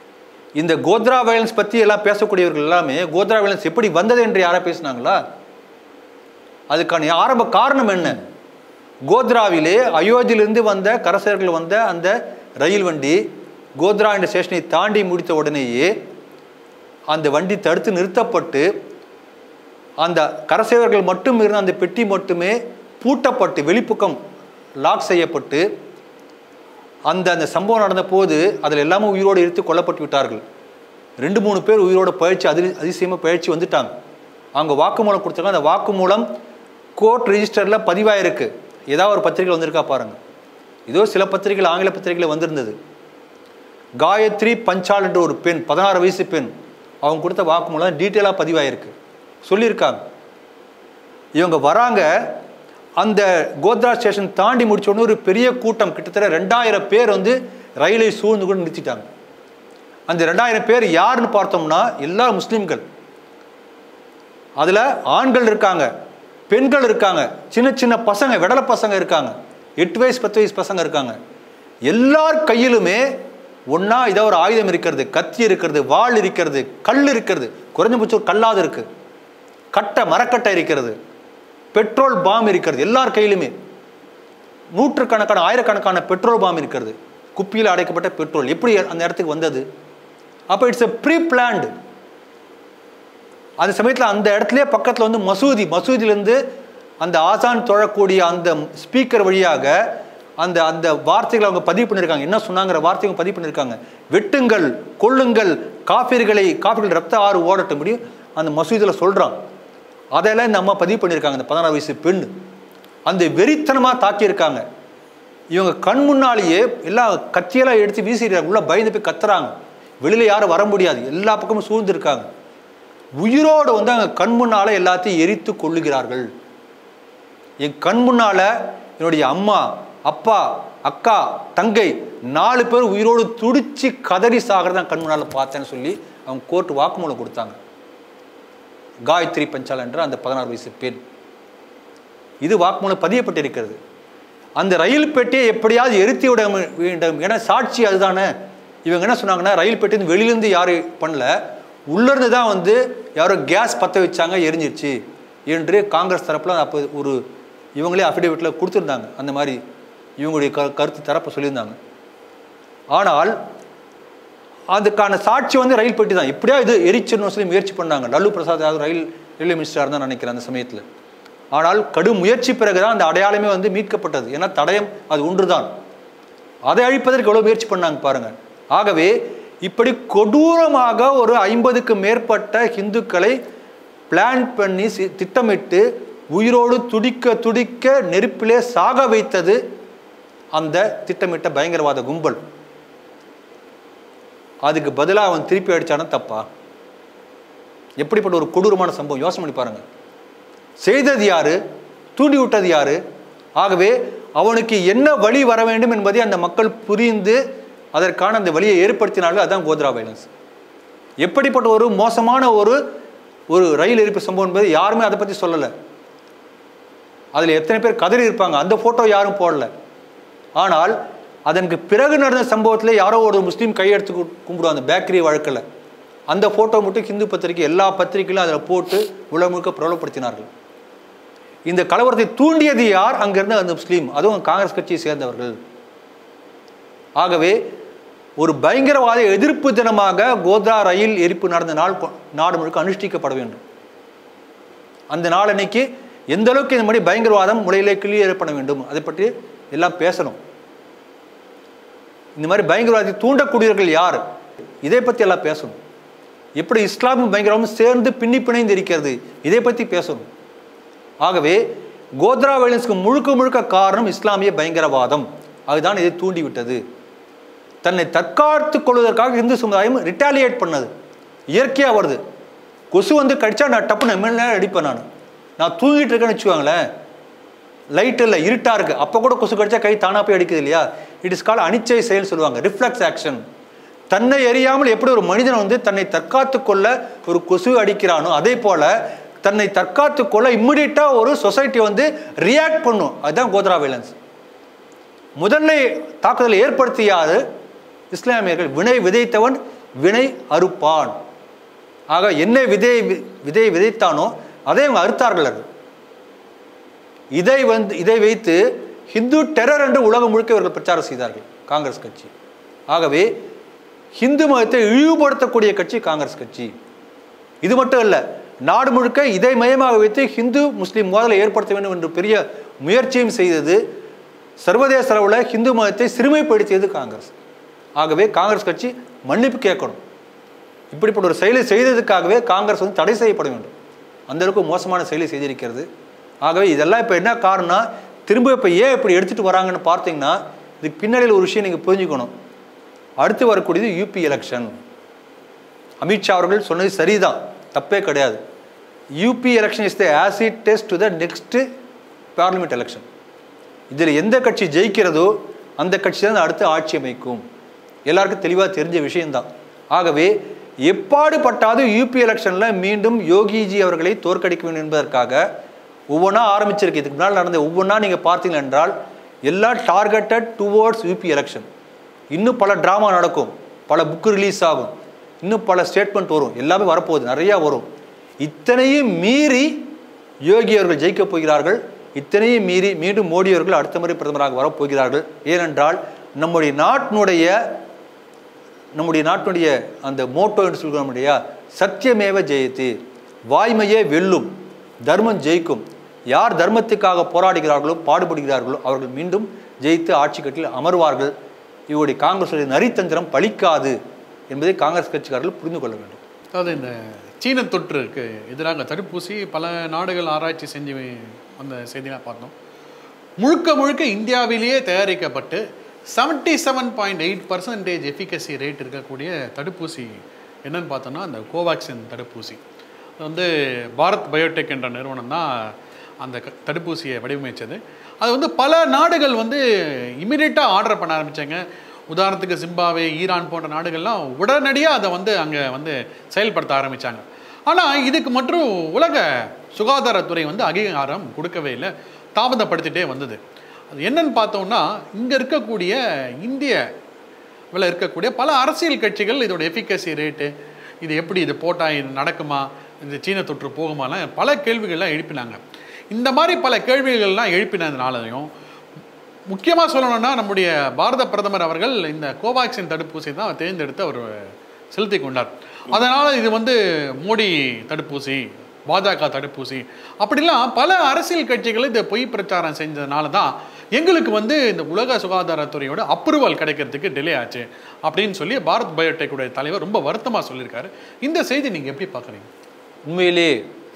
S2: இந்த கோத்ரா வயலன்ஸ் பற்றி எல்லாம் பேசக்கூடியவர்கள் எல்லாமே கோத்ரா வயலன்ஸ் எப்படி வந்தது என்று யாரா பேசுனாங்களா அதுக்கான ஆரம்ப காரணம் என்ன கோத்ராவிலே அயோத்தியிலிருந்து வந்த கரசர்கள் வந்த அந்த ரயில் வண்டி கோத்ரா என்ற ஸ்டேஷனை தாண்டி முடித்த உடனேயே அந்த வண்டி தடுத்து நிறுத்தப்பட்டு அந்த கரசேவர்கள் மட்டும் இருந்த அந்த பெட்டி மட்டுமே பூட்டப்பட்டு வெளிப்பக்கம் லாக் செய்யப்பட்டு அந்த அந்த சம்பவம் நடந்த போது அதில் எல்லாமே உயிரோடு இருத்து கொல்லப்பட்டு விட்டார்கள் ரெண்டு மூணு பேர் உயிரோட பயிற்சி அதி அதிசயமாக பயிற்சி வந்துட்டாங்க அவங்க வாக்குமூலம் கொடுத்தாங்க அந்த வாக்குமூலம் கோர்ட் ரெஜிஸ்டரில் பதிவாயிருக்கு ஏதாவது ஒரு பத்திரிகை வந்திருக்கா பாருங்க இதோ சில பத்திரிகைகள் ஆங்கில பத்திரிகையில் வந்திருந்தது காயத்ரி பஞ்சால் என்ற ஒரு பெண் பதினாறு வயசு பெண் அவங்க கொடுத்த வாக்குமூலம் டீட்டெயிலாக பதிவாயிருக்கு சொல்லியிருக்காங்க இவங்க வராங்க அந்த கோத்ரா ஸ்டேஷன் தாண்டி முடிச்ச உடனே ஒரு பெரிய கூட்டம் கிட்டத்தட்ட ரெண்டாயிரம் பேர் வந்து ரயிலை சூழ்ந்து கூட நிறுத்திட்டாங்க அந்த ரெண்டாயிரம் பேர் யாருன்னு பார்த்தோம்னா எல்லா முஸ்லீம்கள் அதில் ஆண்கள் இருக்காங்க பெண்கள் இருக்காங்க சின்ன சின்ன பசங்க விடலை பசங்க இருக்காங்க எட்டு வயசு பத்து வயசு பசங்க இருக்காங்க எல்லார் கையிலுமே ஒன்றா ஏதோ ஒரு ஆயுதம் இருக்கிறது கத்தி இருக்கிறது வாள் இருக்கிறது கல் இருக்கிறது குறைஞ்சபட்சம் ஒரு கல்லாது இருக்கு கட்டை மரக்கட்டை இருக்கிறது பெட்ரோல் பாம் இருக்கிறது எல்லார் கையிலுமே நூற்றுக்கணக்கான ஆயிரக்கணக்கான பெட்ரோல் பாம் இருக்கிறது குப்பியில் அடைக்கப்பட்ட பெட்ரோல் எப்படி அந்த இடத்துக்கு வந்தது அப்போ இட்ஸ் எ ப்ரீ பிளான்டு அந்த சமயத்தில் அந்த இடத்துலயே பக்கத்தில் வந்து மசூதி மசூதியிலேருந்து அந்த ஆசான் தொழக்கூடிய அந்த ஸ்பீக்கர் வழியாக அந்த அந்த வார்த்தைகளை அவங்க பதிவு பண்ணியிருக்காங்க என்ன சொன்னாங்கிற வார்த்தையை அவங்க பதிவு பண்ணியிருக்காங்க வெட்டுங்கள் கொள்ளுங்கள் காப்பீர்களை காப்பீர்கள் ரத்த ஆறு ஓடட்டும் முடியும் அந்த மசூதியில் சொல்கிறான் அதெல்லாம் இந்த அம்மா பதிவு பண்ணியிருக்காங்க அந்த பதினாறு வயசு பெண் அந்த வெறித்தனமாக தாக்கியிருக்காங்க இவங்க கண் முன்னாலேயே எல்லா கத்தியெல்லாம் எடுத்து வீசிடுறாங்க உள்ள பயந்து போய் கத்துறாங்க வெளியில யாரும் வர முடியாது எல்லா பக்கமும் சூழ்ந்திருக்காங்க உயிரோடு வந்து அங்கே கண் முன்னால எல்லாத்தையும் எரித்து கொள்ளுகிறார்கள் என் கண் முன்னால என்னுடைய அம்மா அப்பா அக்கா தங்கை நாலு பேர் உயிரோடு துடிச்சு கதறி சாகிறத நான் கண் முன்னால பார்த்தேன்னு சொல்லி அவங்க கோர்ட் வாக்குமூலம் கொடுத்தாங்க காயத்ரி பஞ்சால் என்ற அந்த பதினாறு வயசு பெண் இது வாக்குமூலம் பதியப்பட்டிருக்கிறது அந்த ரயில் பெட்டியை எப்படியாவது எரித்து விட வேண்டும் ஏன்னா சாட்சி அதுதானே இவங்க என்ன சொன்னாங்கன்னா ரயில் பெட்டி வெளியிலேருந்து யாரும் பண்ணல உள்ளேருந்து தான் வந்து யாரோ கேஸ் பற்ற வச்சாங்க எரிஞ்சிருச்சு என்று காங்கிரஸ் தரப்பில் அப்போ ஒரு இவங்களே அஃபிடேவிட்டில் கொடுத்துருந்தாங்க அந்த மாதிரி இவங்களுடைய க கருத்து தரப்பை சொல்லியிருந்தாங்க ஆனால் அதுக்கான சாட்சி வந்து ரயில் பெட்டி தான் எப்படியா இது எரிச்சிடணும் சொல்லி முயற்சி பண்ணாங்க லல்லு பிரசாத் யாதவ் ரயில் ரயில்வே மினிஸ்டராக தான் நினைக்கிறேன் அந்த சமயத்தில் ஆனால் கடும் முயற்சி பிறகுதான் அந்த அடையாளமே வந்து மீட்கப்பட்டது ஏன்னா தடயம் அது ஒன்றுதான் அதை அழிப்பதற்கு எவ்வளோ முயற்சி பண்ணாங்க பாருங்க ஆகவே இப்படி கொடூரமாக ஒரு ஐம்பதுக்கு மேற்பட்ட இந்துக்களை பிளான் பண்ணி சி- திட்டமிட்டு உயிரோடு துடிக்க துடிக்க நெருப்பிலே சாக வைத்தது அந்த திட்டமிட்ட பயங்கரவாத கும்பல் அதுக்கு பதிலாக அவன் திருப்பி அடிச்சானா தப்பா எப்படிப்பட்ட ஒரு கொடூரமான சம்பவம் யோசனை பண்ணி பாருங்க செய்தது யாரு தூண்டி விட்டது யாரு ஆகவே அவனுக்கு என்ன வழி வர வேண்டும் என்பதை அந்த மக்கள் புரிந்து அதற்கான அந்த வழியை ஏற்படுத்தினார்கள் அதான் கோத்ரா வைலன்ஸ் எப்படிப்பட்ட ஒரு மோசமான ஒரு ஒரு ரயில் எரிப்பு சம்பவம் என்பது யாருமே அதை பற்றி சொல்லலை அதில் எத்தனை பேர் கதறி இருப்பாங்க அந்த ஃபோட்டோ யாரும் போடல ஆனால் அதற்கு பிறகு நடந்த சம்பவத்தில் யாரோ ஒரு முஸ்லீம் கையெடுத்து கு- கும்பிடுவாங்க அந்த பேக்கரி வழக்கில் அந்த ஃபோட்டோ மட்டும் ஹிந்து பத்திரிகை எல்லா பத்திரிகையிலும் அதில் போட்டு உலகம் முழுக்க பிரபலப்படுத்தினார்கள் இந்த கலவரத்தை தூண்டியது யார் அங்கிருந்த அந்த முஸ்லீம் அதுவும் காங்கிரஸ் கட்சியை சேர்ந்தவர்கள் ஆகவே ஒரு பயங்கரவாத எதிர்ப்பு தினமாக கோத்ரா ரயில் எரிப்பு நடந்த நாள் கொ- நாடு முழுக்க அனுஷ்டிக்கப்பட வேண்டும் அந்த நாள் அன்னைக்கு எந்த அளவுக்கு இந்த மாதிரி பயங்கரவாதம் முறையிலே கிளியர் பண்ண வேண்டும் அதை பற்றி எல்லாம் பேசணும் இந்த மாதிரி பயங்கரவாதத்தை தூண்டக்கூடியவர்கள் யார் இதை பற்றி எல்லாம் பேசணும் எப்படி இஸ்லாமும் பயங்கரவாதமும் சேர்ந்து பின்னி பிணைந்து இருக்கிறது இதை பற்றி பேசணும் ஆகவே கோத்ரா வயலன்ஸ்க்கு முழுக்க முழுக்க காரணம் இஸ்லாமிய பயங்கரவாதம் அதுதான் இதை தூண்டிவிட்டது தன்னை தற்காத்துக் கொள்வதற்காக இந்து சமுதாயம் ரிட்டாலியேட் பண்ணது இயற்கையாக வருது கொசு வந்து கடிச்சா நான் டப்புன்னு எம்எல்ஏ அடிப்பேன் நான் நான் தூங்கிட்டு இருக்கேன்னு வச்சுக்கோங்களேன் லைட் இல்லை இருட்டா இருக்கு அப்போ கூட கொசு கடிச்சா கை தானா போய் அடிக்குது இல்லையா இட் இஸ் கால் அனிச்சை செயல் சொல்லுவாங்க ரிஃப்ளெக்ஸ் ஆக்ஷன் தன்னை எறியாமல் எப்படி ஒரு மனிதன் வந்து தன்னை தற்காத்துக் கொள்ள ஒரு கொசு அடிக்கிறானோ அதே போல தன்னை தற்காத்துக் கொள்ள இம்மிடியட்டா ஒரு சொசைட்டி வந்து ரியாக்ட் பண்ணும் அதுதான் கோத்ரா வைலன்ஸ் முதல்ல தாக்குதலை ஏற்படுத்திய யாரு இஸ்லாமியர்கள் வினை விதைத்தவன் வினை அறுப்பான் ஆக என்ன விதை விதை விதைத்தானோ அதை அவங்க அறுத்தார்கள் அது இதை வந்து இதை வைத்து ஹிந்து டெரர் என்று உலகம் முழுக்க இவர்கள் பிரச்சாரம் செய்தார்கள் காங்கிரஸ் கட்சி ஆகவே ஹிந்து மதத்தை இழிவுபடுத்தக்கூடிய கட்சி காங்கிரஸ் கட்சி இது மட்டும் அல்ல நாடு முழுக்க இதை மையமாக வைத்து ஹிந்து முஸ்லீம் மோதலை ஏற்படுத்த வேண்டும் என்று பெரிய முயற்சியும் செய்தது சர்வதேச அளவில் ஹிந்து மதத்தை சிறுமைப்படுத்தியது காங்கிரஸ் ஆகவே காங்கிரஸ் கட்சி மன்னிப்பு கேட்கணும் இப்படிப்பட்ட ஒரு செயலை செய்ததுக்காகவே காங்கிரஸ் வந்து தடை செய்யப்பட வேண்டும் அந்த அளவுக்கு மோசமான செயலை செய்திருக்கிறது ஆகவே இதெல்லாம் இப்போ என்ன காரணம் திரும்ப இப்போ ஏன் இப்படி எடுத்துகிட்டு வராங்கன்னு பார்த்தீங்கன்னா இதுக்கு பின்னாடியில் ஒரு விஷயம் நீங்கள் புரிஞ்சுக்கணும் அடுத்து வரக்கூடியது யூபி எலெக்ஷன் அமித்ஷா அவர்கள் சொன்னது சரிதான் தப்பே கிடையாது UP election is the acid test to the next parliament election இதில் எந்த கட்சி ஜெயிக்கிறதோ அந்த கட்சி தான் அடுத்து ஆட்சி அமைக்கும் எல்லாருக்கும் தெளிவாக தெரிஞ்ச விஷயம்தான் ஆகவே எப்பாடுபட்டாவது யூபி எலெக்ஷனில் மீண்டும் யோகிஜி அவர்களை தோற்கடிக்க வேண்டும் என்பதற்காக ஒவ்வொன்றா ஆரம்பிச்சிருக்கு இதுக்கு முன்னால் நடந்த ஒவ்வொன்றா நீங்கள் பார்த்தீங்க என்றால் எல்லாம் டார்கெட்டட் டுவோர்ட்ஸ் யூபி எலெக்ஷன் இன்னும் பல ட்ராமா நடக்கும் பல புக்கு ரிலீஸ் ஆகும் இன்னும் பல ஸ்டேட்மெண்ட் வரும் எல்லாமே வரப்போகுது நிறையா வரும் இத்தனையும் மீறி யோகி அவர்கள் ஜெயிக்கப் போகிறார்கள் இத்தனையும் மீறி மீண்டும் மோடி அவர்கள் அடுத்த முறை பிரதமராக வரப்போகிறார்கள் ஏனென்றால் நம்முடைய நாட்டினுடைய நம்முடைய நாட்டினுடைய அந்த மோட்டோ என்று சொல்கிறோம் இல்லையா சத்தியமேவ ஜெயத்து வாய்மையே வெல்லும் தர்மம் ஜெயிக்கும் யார் தர்மத்துக்காக போராடுகிறார்களோ பாடுபடுகிறார்களோ அவர்கள் மீண்டும் ஜெயித்து ஆட்சி கட்டில் அமர்வார்கள் இவருடைய காங்கிரஸுடைய நரித்தந்திரம் பலிக்காது என்பதை காங்கிரஸ் கட்சிக்காரர்கள் புரிந்து கொள்ள வேண்டும்
S1: அதாவது இந்த சீன தொற்றுக்கு எதிராக தடுப்பூசி பல நாடுகள் ஆராய்ச்சி செஞ்சு அந்த செய்திலாம் பார்த்தோம் முழுக்க முழுக்க இந்தியாவிலேயே தயாரிக்கப்பட்டு seventy seven point eight percentage efficacy rate இருக்கக்கூடிய தடுப்பூசி என்னன்னு பார்த்தோம்னா அந்த கோவேக்சின் தடுப்பூசி அது வந்து பாரத் பயோடெக் என்ற நிறுவனம் தான் அந்த க- தடுப்பூசியை வடிவமைச்சது அது வந்து பல நாடுகள் வந்து இமிடியட்டாக ஆர்டர் பண்ண ஆரம்பிச்சாங்க உதாரணத்துக்கு ஜிம்பாவே ஈரான் போன்ற நாடுகள்லாம் உடனடியாக அதை வந்து அங்கே வந்து செயல்படுத்த ஆரம்பிச்சாங்க ஆனால் இதுக்கு மற்றும் உலக சுகாதாரத்துறை வந்து அங்கீகாரம் கொடுக்கவே இல்லை தாமதப்படுத்திட்டே வந்தது அது என்னன்னு பார்த்தோம்னா இங்கே இருக்கக்கூடிய இந்திய இதில் இருக்கக்கூடிய பல அரசியல் கட்சிகள் இதோட எஃபிகசி ரேட்டு இது எப்படி இது போட்டால் இது நடக்குமா இந்த சீன தொற்று போகுமாலாம் பல கேள்விகள்லாம் எழுப்பினாங்க இந்த மாதிரி பல கேள்விகள்லாம் எழுப்பினதுனாலையும் முக்கியமாக சொல்லணும்னா நம்முடைய பாரத பிரதமர் அவர்கள் இந்த கோவாக்சின் தடுப்பூசி தான் தேர்ந்தெடுத்து அவர் செலுத்தி கொண்டார் அதனால் இது வந்து மோடி தடுப்பூசி பாஜக தடுப்பூசி அப்படிலாம் பல அரசியல் கட்சிகள் இந்த பொய் பிரச்சாரம் செஞ்சதுனால தான் எங்களுக்கு வந்து இந்த உலக சுகாதாரத்துறையோட அப்ரூவல் கிடைக்கிறதுக்கு டிலே ஆச்சு அப்படின்னு சொல்லி பாரத் பயோடெக்குடைய தலைவர் ரொம்ப வருத்தமாக சொல்லியிருக்காரு இந்த செய்தி நீங்கள் எப்படி பார்க்குறீங்க
S2: உண்மையிலே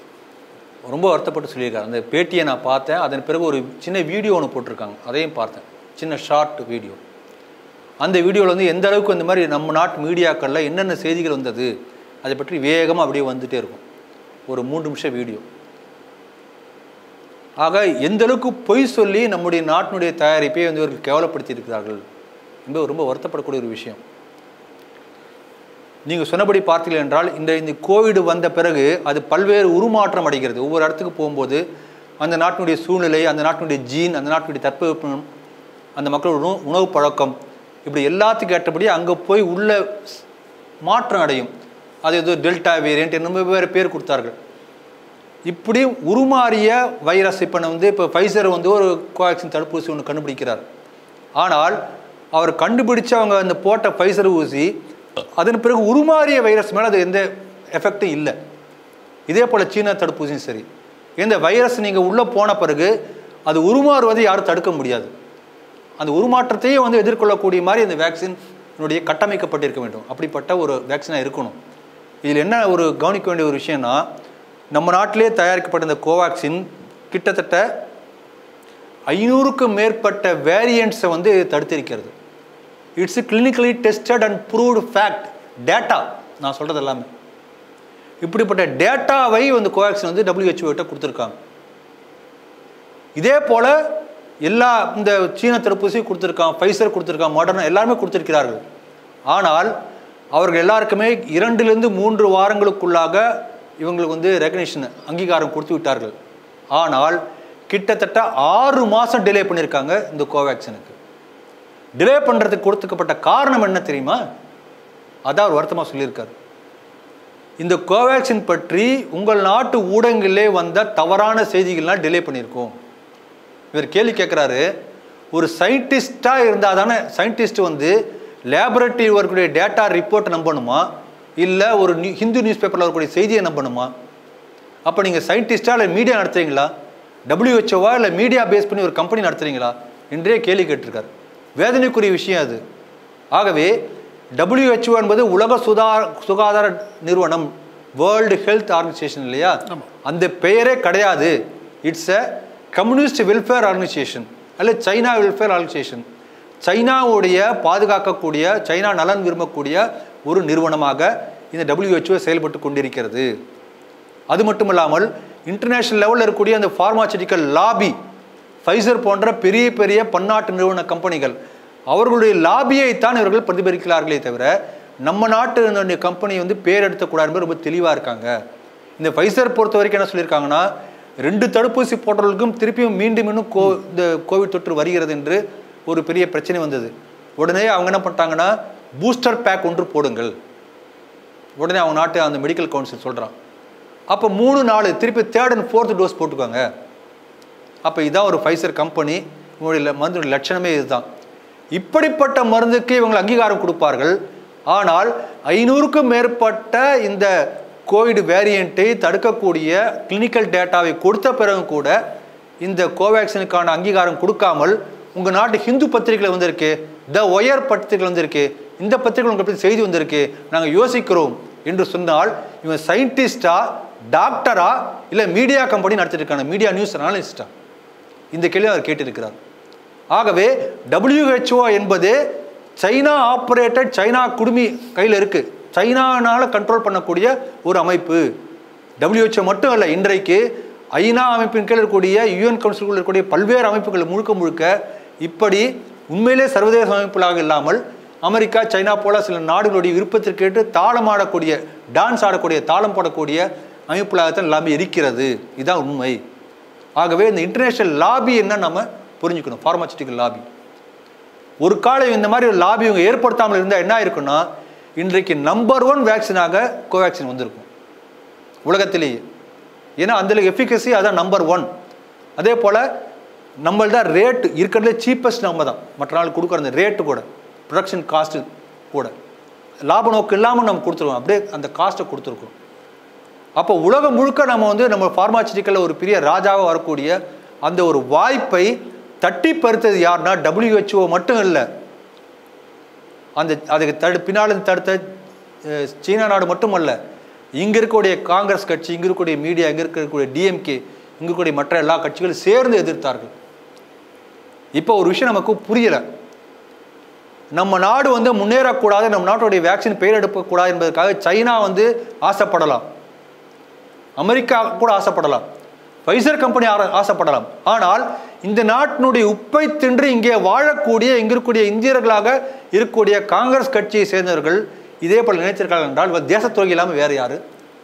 S2: ரொம்ப வருத்தப்பட்டு சொல்லியிருக்காரு அந்த பேட்டியை நான் பார்த்தேன் அதன் பிறகு ஒரு சின்ன வீடியோ ஒன்று போட்டிருக்காங்க அதையும் பார்த்தேன் சின்ன ஷார்ட் வீடியோ அந்த வீடியோவில் வந்து எந்த அளவுக்கு இந்த மாதிரி நம்ம நாட்டு மீடியாக்களில் என்னென்ன செய்திகள் வந்தது அதை பற்றி வேகமாக அப்படியே வந்துட்டே இருக்கும் ஒரு மூன்று நிமிஷம் வீடியோ ஆக எந்த அளவுக்கு பொய் சொல்லி நம்முடைய நாட்டினுடைய தயாரிப்பை வந்து இவர்கள் கேவலப்படுத்தி இருக்கிறார்கள் என்பது ரொம்ப வருத்தப்படக்கூடிய ஒரு விஷயம் நீங்கள் சொன்னபடி பார்த்தீர்கள் என்றால் இந்த இந்த கோவிட் வந்த பிறகு அது பல்வேறு உருமாற்றம் அடைகிறது ஒவ்வொரு இடத்துக்கு போகும்போது அந்த நாட்டினுடைய சூழ்நிலை அந்த நாட்டினுடைய ஜீன் அந்த நாட்டினுடைய தட்பவெப்பம் அந்த மக்களோட உணவு உணவு பழக்கம் இப்படி எல்லாத்துக்கும் ஏற்றபடி அங்கே போய் உள்ள ஸ்- மாற்றம் அடையும் அது ஏதோ டெல்டா வேரியன்ட் என்ன வேறு பேர் கொடுத்தார்கள் இப்படி உருமாறிய வைரஸ் இப்போ வந்து இப்போ ஃபைசர் வந்து ஒரு கோவேக்சின் தடுப்பூசி ஒன்று கண்டுபிடிக்கிறார் ஆனால் அவர் கண்டுபிடிச்சவங்க அந்த போட்ட ஃபைசர் ஊசி அதன் பிறகு உருமாறிய வைரஸ் மேலே அது எந்த எஃபெக்டும் இல்லை இதே போல் சீனா தடுப்பூசியும் சரி இந்த வைரஸ் நீங்கள் உள்ளே போன பிறகு அது உருமாறுவதை யாரும் தடுக்க முடியாது அந்த உருமாற்றத்தையே வந்து எதிர்கொள்ளக்கூடிய மாதிரி இந்த வேக்சினுடைய கட்டமைக்கப்பட்டிருக்க வேண்டும் அப்படிப்பட்ட ஒரு வேக்சினாக இருக்கணும் இதில் என்ன ஒரு கவனிக்க வேண்டிய ஒரு விஷயம்னா நம்ம நாட்டிலே தயாரிக்கப்பட்ட இந்த கோவாக்சின் கிட்டத்தட்ட ஐநூறுக்கும் மேற்பட்ட வேரியண்ட்ஸை வந்து தடுத்திருக்கிறது it's clinically tested and proved fact data நான் சொல்கிறது எல்லாமே இப்படிப்பட்ட டேட்டாவை வந்து கோவேக்சின் வந்து WHO கிட்ட கொடுத்துருக்காங்க இதே போல் எல்லா இந்த சீன தடுப்பூசி கொடுத்துருக்கான் ஃபைசர் கொடுத்துருக்கான் மாடர்னா எல்லாருமே கொடுத்துருக்கிறார்கள் ஆனால் அவர்கள் எல்லாருக்குமே இரண்டிலிருந்து மூன்று வாரங்களுக்குள்ளாக இவங்களுக்கு வந்து ரெகனேஷன் அங்கீகாரம் கொடுத்து விட்டார்கள் ஆனால் கிட்டத்தட்ட ஆறு மாதம் டிலே பண்ணியிருக்காங்க இந்த கோவேக்சினுக்கு டிலே பண்ணுறதுக்கு கொடுத்துக்கப்பட்ட காரணம் என்ன தெரியுமா அதான் அவர் வருத்தமாக சொல்லியிருக்காரு இந்த கோவேக்சின் பற்றி உங்கள் நாட்டு ஊடகங்களிலே வந்த தவறான செய்திகள்லாம் டிலே பண்ணியிருக்கோம் இவர் கேள்வி கேட்குறாரு ஒரு சயின்டிஸ்டாக இருந்தால் தானே சயின்டிஸ்ட் வந்து லேபரட்டரி வரக்கூடிய டேட்டா ரிப்போர்ட் நம்பணுமா இல்லை ஒரு நியூ ஹிந்து நியூஸ் பேப்பரில் வரக்கூடிய செய்தியை நம்பணுமா அப்போ நீங்கள் சயின்டிஸ்டாக இல்லை மீடியா நடத்துறீங்களா டபிள்யூஹெச்ஓவா இல்லை மீடியா பேஸ் பண்ணி ஒரு கம்பெனி நடத்துறீங்களா என்றே கேள்வி கேட்டிருக்காரு வேதனைக்குரிய விஷயம் அது ஆகவே WHO என்பது உலக சுதா சுகாதார நிறுவனம் வேர்ல்டு ஹெல்த் ஆர்கனைசேஷன் இல்லையா
S1: ஆமா.
S2: அந்த பெயரே கிடையாது it's a communist welfare organisation அல்ல சைனா வெல்ஃபேர் ஆர்கனைசேஷன் சைனாவுடைய பாதுகாக்கக்கூடிய சைனா நலன் விரும்பக்கூடிய ஒரு நிறுவனமாக இந்த WHO செயல்பட்டு கொண்டிருக்கிறது அது மட்டும் இல்லாமல் இன்டர்நேஷனல் லெவலில் இருக்கக்கூடிய அந்த ஃபார்மாசிட்டிக்கல் லாபி ஃபைசர் போன்ற பெரிய பெரிய பன்னாட்டு நிறுவன கம்பெனிகள் அவர்களுடைய லாபியை தான் இவர்கள் பிரதிபலிக்கிறார்களே தவிர நம்ம நாட்டு கம்பெனி வந்து பேர் எடுத்தக்கூடாது என்பது ரொம்ப தெளிவாக இருக்காங்க இந்த ஃபைசர் பொறுத்த வரைக்கும் என்ன சொல்லியிருக்காங்கன்னா ரெண்டு தடுப்பூசி போட்டவர்களுக்கும் திருப்பியும் மீண்டும் மீண்டும் கோ இந்த கோவிட் தொற்று வருகிறது என்று ஒரு பெரிய பிரச்சனை வந்தது உடனே அவங்க என்ன பண்ணிட்டாங்கன்னா பூஸ்டர் பேக் ஒன்று போடுங்கள் உடனே அவங்க நாட்டு அந்த மெடிக்கல் கவுன்சில் சொல்கிறான் அப்போ மூணு நாலு திருப்பி தேர்ட் அண்ட் ஃபோர்த் டோஸ் போட்டுக்கோங்க அப்போ இதான் ஒரு ஃபைசர் கம்பெனி உங்களுடைய மருந்துடைய லட்சணமே இதுதான் இப்படிப்பட்ட மருந்துக்கு இவங்க அங்கீகாரம் கொடுப்பார்கள் ஆனால் ஐநூறுக்கும் மேற்பட்ட இந்த கோவிட் வேரியண்ட்டை தடுக்கக்கூடிய கிளினிக்கல் டேட்டாவை கொடுத்த பிறகு கூட இந்த கோவேக்சினுக்கான அங்கீகாரம் கொடுக்காமல் உங்கள் நாட்டு ஹிந்து பத்திரிகையில் வந்திருக்கு த ஒயர் பத்திரிகையில் வந்திருக்கு இந்த பத்திரிகை உங்களை பற்றி செய்தி வந்திருக்கு நாங்கள் யோசிக்கிறோம் என்று சொன்னால் இவன் சயின்டிஸ்டா டாக்டரா இல்லை மீடியா கம்பெனி நடத்திட்டு இருக்காங்க மீடியா நியூஸ் அனாலிஸ்டா இந்த கேள்வி அவர் கேட்டிருக்கிறார் ஆகவே WHO என்பது சைனா ஆப்ரேட்டட் சைனா குடுமி கையில் இருக்கு சைனானால கண்ட்ரோல் பண்ணக்கூடிய ஒரு அமைப்பு WHO மட்டும் அல்ல இன்றைக்கு ஐநா அமைப்பின் கீழ் இருக்கக்கூடிய யுஎன் கவுன்சிலுக்குள் இருக்கக்கூடிய பல்வேறு அமைப்புகள் முழுக்க முழுக்க இப்படி உண்மையிலே சர்வதேச அமைப்புகளாக இல்லாமல் அமெரிக்கா சைனா போல சில நாடுகளுடைய விருப்பத்திற்கேட்டு தாளம் ஆடக்கூடிய டான்ஸ் ஆடக்கூடிய தாளம் போடக்கூடிய அமைப்புகளாகத்தான் எல்லாமே இருக்கிறது இதுதான் உண்மை ஆகவே இந்த இன்டர்நேஷனல் லாபி என்ன நம்ம புரிஞ்சுக்கணும் ஃபார்மாசிட்டிக்கல் லாபி ஒரு காலம் இந்த மாதிரி ஒரு லாபி இவங்க ஏற்படுத்தாமல் இருந்தால் என்ன இருக்குன்னா இன்றைக்கு நம்பர் ஒன் வேக்சினாக கோவேக்சின் வந்திருக்கும் உலகத்திலேயே ஏன்னா அந்த எஃபிகசி அதான் நம்பர் ஒன் அதே போல் நம்மள்தான் தான் ரேட்டு இருக்கிறதுலே சீப்பஸ்ட் நம்ம தான் மற்ற நாள் கொடுக்குற அந்த ரேட்டு கூட ப்ரொடக்ஷன் காஸ்ட்டு கூட லாப நோக்கு இல்லாமல் நம்ம கொடுத்துருக்கோம் அப்படியே அந்த காஸ்ட்டை கொடுத்துருக்கோம் அப்போ உலகம் முழுக்க நம்ம வந்து நம்ம ஃபார்மாசிட்டிக்கலில் ஒரு பெரிய ராஜாவாக வரக்கூடிய அந்த ஒரு வாய்ப்பை தட்டி பறித்தது யாருன்னா WHO மட்டும் இல்லை அந்த அதுக்கு தடு பின்னால் தடுத்த அஹ், சீனா நாடு மட்டுமல்ல இங்கே இருக்கக்கூடிய காங்கிரஸ் கட்சி இங்கே இருக்கக்கூடிய மீடியா இங்கே இருக்கக்கூடிய டிஎம்கே இங்கே இருக்கக்கூடிய மற்ற எல்லா கட்சிகளும் சேர்ந்து எதிர்த்தார்கள் இப்போ ஒரு விஷயம் நமக்கு புரியலை நம்ம நாடு வந்து முன்னேறக்கூடாது நம்ம நாட்டுடைய வேக்சின் பெயர் எடுக்கக்கூடாது என்பதற்காக சைனா வந்து ஆசைப்படலாம் அமெரிக்கா கூட ஆசைப்படலாம் ஃபைசர் கம்பெனி ஆர- ஆசைப்படலாம் ஆனால் இந்த நாட்டினுடைய உப்பை தின்று இங்கே வாழக்கூடிய இங்கே இருக்கக்கூடிய இந்தியர்களாக இருக்கக்கூடிய காங்கிரஸ் கட்சியை சேர்ந்தவர்கள் இதே போல் நினைத்திருக்கார்கள் என்றால் இவர் தேசத்துறை இல்லாமல் வேறு யாரு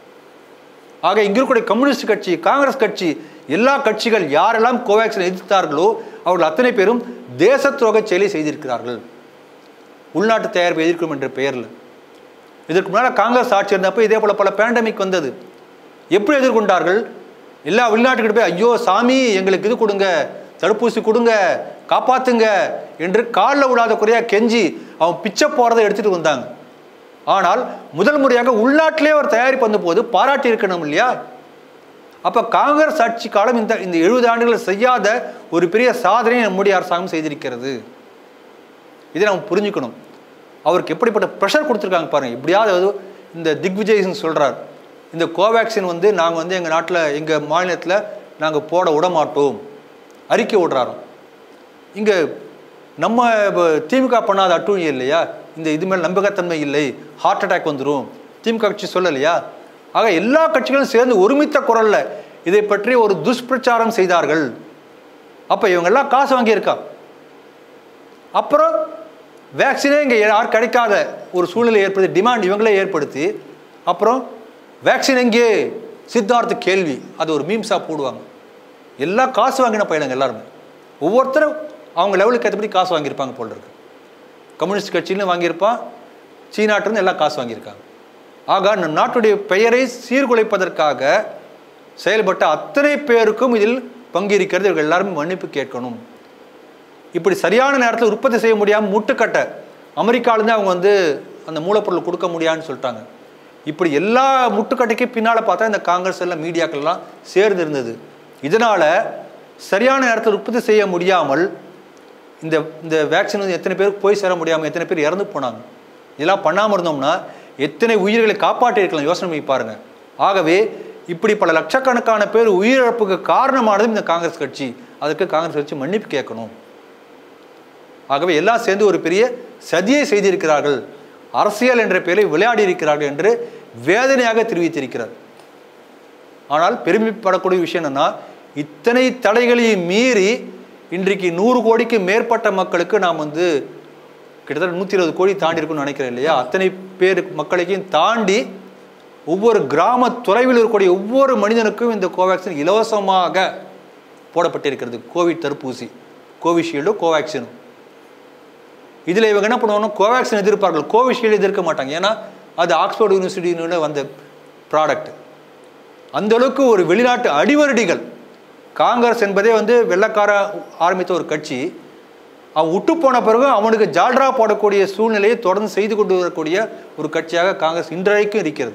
S2: ஆக இங்க இருக்கக்கூடிய கம்யூனிஸ்ட் கட்சி காங்கிரஸ் கட்சி எல்லா கட்சிகள் யாரெல்லாம் கோவேக்சினை எதிர்த்தார்களோ அவர்கள் அத்தனை பேரும் தேச துரோக செயலை செய்திருக்கிறார்கள் உள்நாட்டு தயாரிப்பை எதிர்க்கும் என்ற பெயரில் இதற்கு முன்னால் காங்கிரஸ் ஆட்சி இருந்தப்போ இதே போல பல பேண்டமிக் வந்தது எப்படி எதிர்கொண்டார்கள் எல்லா வெளிநாட்டுக்கிட்ட போய் ஐயோ சாமி எங்களுக்கு இது கொடுங்க தடுப்பூசி கொடுங்க காப்பாத்துங்க என்று காலில் விடாத குறையா கெஞ்சி அவன் பிச்சை போறதை எடுத்துட்டு வந்தாங்க ஆனால் முதல் முறையாக உள்நாட்டிலே ஒரு தயாரிப்பு வந்தபோது பாராட்டி இருக்கணும் இல்லையா அப்ப காங்கிரஸ் ஆட்சி காலம் இந்த இந்த எழுபது ஆண்டுகள் செய்யாத ஒரு பெரிய சாதனையை நம்முடைய அரசாங்கம் செய்திருக்கிறது இதை நம்ம புரிஞ்சுக்கணும் அவருக்கு எப்படிப்பட்ட ப்ரெஷர் கொடுத்துருக்காங்க பாருங்க எப்படியாவது இந்த திக்விஜய் சிங் சொல்றார் இந்த கோவேக்சின் வந்து நாங்கள் வந்து எங்கள் நாட்டில் எங்கள் மாநிலத்தில் நாங்கள் போட விட மாட்டோம் அறிக்கை விடுறாராம் இங்கே நம்ம இப்ப திமுக பண்ணாத அட்டூழியம் இல்லையா இந்த இது மேல் நம்பகத்தன்மை இல்லை ஹார்ட் அட்டாக் வந்துடும் திமுக கட்சி சொல்லலையா ஆக எல்லா கட்சிகளும் சேர்ந்து ஒருமித்த குரல்ல இதை பற்றி ஒரு துஷ்பிரச்சாரம் செய்தார்கள் அப்போ இவங்கெல்லாம் காசு வாங்கியிருக்கா அப்புறம் வேக்சினே இங்கே யார் கிடைக்காத ஒரு சூழ்நிலை ஏற்படுத்தி டிமாண்ட் இவங்களே ஏற்படுத்தி அப்புறம் வேக்சின் எங்கே சித்தார்த்த கேள்வி அது ஒரு மீம்ஸாக போடுவாங்க எல்லாம் காசு வாங்கின பையனுங்க எல்லாருமே ஒவ்வொருத்தரும் அவங்க லெவலுக்கு ஏற்றபடி காசு வாங்கியிருப்பாங்க போல் இருக்கு கம்யூனிஸ்ட் கட்சியிலும் வாங்கியிருப்பான் சீனாட்டிருந்து எல்லாம் காசு வாங்கியிருக்காங்க ஆக நம் நாட்டுடைய பெயரை சீர்குலைப்பதற்காக செயல்பட்ட அத்தனை பேருக்கும் இதில் பங்கு இருக்கிறது இவர்கள் எல்லாரும் மன்னிப்பு கேட்கணும் இப்படி சரியான நேரத்தில் உற்பத்தி செய்ய முடியாமல் முட்டுக்கட்ட அமெரிக்காவிலேருந்து அவங்க வந்து அந்த மூலப்பொருள் கொடுக்க முடியாதுன்னு சொல்லிட்டாங்க இப்படி எல்லா முட்டுக்கட்டைக்கு பின்னால் பார்த்தா இந்த காங்கிரஸ் எல்லாம் மீடியாக்கள் எல்லாம் சேர்ந்து இருந்தது இதனால் சரியான நேரத்தில் உற்பத்தி செய்ய முடியாமல் இந்த இந்த வேக்சின் வந்து எத்தனை பேருக்கு போய் சேர முடியாமல் எத்தனை பேர் இறந்து போனாங்க இதெல்லாம் பண்ணாமல் இருந்தோம்னா எத்தனை உயிர்களை காப்பாற்றி இருக்கலாம் யோசனை பண்ணி பாருங்க ஆகவே இப்படி பல லட்சக்கணக்கான பேர் உயிரிழப்புக்கு காரணமானதும் இந்த காங்கிரஸ் கட்சி அதுக்கு காங்கிரஸ் கட்சி மன்னிப்பு கேட்கணும் ஆகவே எல்லாம் சேர்ந்து ஒரு பெரிய சதியை செய்திருக்கிறார்கள் அரசியல் என்ற பெயரை விளையாடி இருக்கிறார்கள் என்று வேதனையாக தெரிவித்திருக்கிறார் ஆனால் பெருமைப்படக்கூடிய விஷயம் என்னன்னா இத்தனை தடைகளையும் மீறி இன்றைக்கு நூறு கோடிக்கு மேற்பட்ட மக்களுக்கு நாம் வந்து கிட்டத்தட்ட நூற்றி இருபது கோடி தாண்டி இருக்கும்னு நினைக்கிறேன் இல்லையா அத்தனை பேர் மக்களையும் தாண்டி ஒவ்வொரு கிராம தொலைவில் இருக்கக்கூடிய ஒவ்வொரு மனிதனுக்கும் இந்த கோவேக்சின் இலவசமாக போடப்பட்டிருக்கிறது கோவிட் தடுப்பூசி கோவிஷீல்டும் கோவேக்சினும் இதில் இவங்க என்ன பண்ணுவாங்கன்னா கோவேக்சின் எதிர்ப்பார்கள் கோவிஷீல்டு எதிர்க்க மாட்டாங்க ஏன்னா அது ஆக்ஸ்போர்ட் யூனிவர்சிட்டியினோட வந்த ப்ராடக்ட் அந்த அளவுக்கு ஒரு வெளிநாட்டு அடிவருடிகள் காங்கிரஸ் என்பதே வந்து வெள்ளக்கார ஆரம்பித்த ஒரு கட்சி அவன் விட்டு போன பிறகு அவனுக்கு ஜால்ரா போடக்கூடிய சூழ்நிலையை தொடர்ந்து செய்து கொண்டு வரக்கூடிய ஒரு கட்சியாக காங்கிரஸ் இன்றைக்கும் இருக்கிறது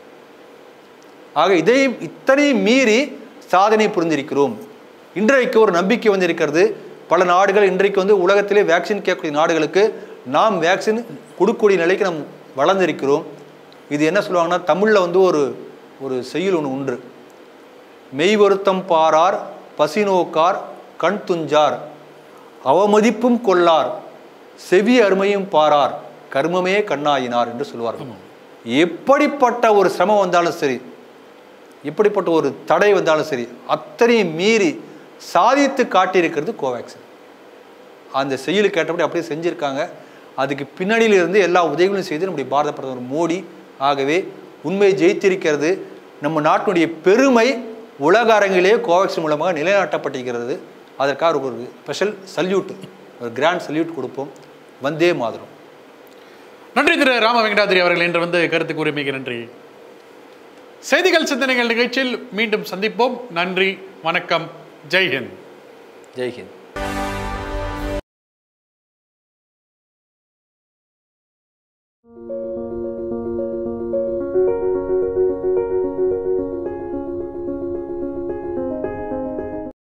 S2: ஆக இதை இத்தனையும் மீறி சாதனை புரிந்திருக்கிறோம் இன்றைக்கு ஒரு நம்பிக்கை வந்திருக்கிறது பல நாடுகள் இன்றைக்கு வந்து உலகத்திலே வேக்சின் கேட்கக்கூடிய நாடுகளுக்கு நாம் வேக்சின் கொடுக்கக்கூடிய நிலைக்கு நாம் வளர்ந்திருக்கிறோம் இது என்ன சொல்லுவாங்கன்னா தமிழில் வந்து ஒரு ஒரு செய்யுள் ஒன்று உண்டு மெய் வருத்தம் பாரார் பசி நோக்கார் கண் துஞ்சார் அவமதிப்பும் கொள்ளார் செவி அருமையும் பாரார் கர்மமே கண்ணாயினார் என்று சொல்வார்கள் எப்படிப்பட்ட ஒரு சிரமம் வந்தாலும் சரி எப்படிப்பட்ட ஒரு தடை வந்தாலும் சரி அத்தனையும் மீறி சாதித்து காட்டியிருக்கிறது கோவேக்சின் அந்த செயலு கேட்டபடி அப்படியே செஞ்சுருக்காங்க அதுக்கு பின்னணியில் இருந்து எல்லா உதவிகளும் செய்து நம்முடைய பாரத பிரதமர் மோடி ஆகவே உண்மை ஜெயித்திருக்கிறது நம்ம நாட்டினுடைய பெருமை உலக அரங்கிலே கோவேக்சின் மூலமாக நிலைநாட்டப்பட்டிருக்கிறது அதற்காக ஒரு ஸ்பெஷல் சல்யூட் ஒரு கிராண்ட் சல்யூட் கொடுப்போம் வந்தே மாதிரம்
S1: நன்றி திரு ராம வெங்கடாதிரி அவர்கள் என்று வந்து கருத்து கூறியமைக்கு நன்றி செய்திகள் சிந்தனைகள் நிகழ்ச்சியில் மீண்டும் சந்திப்போம் நன்றி வணக்கம் ஜெய்ஹிந்த்
S2: ஜெய்ஹிந்த்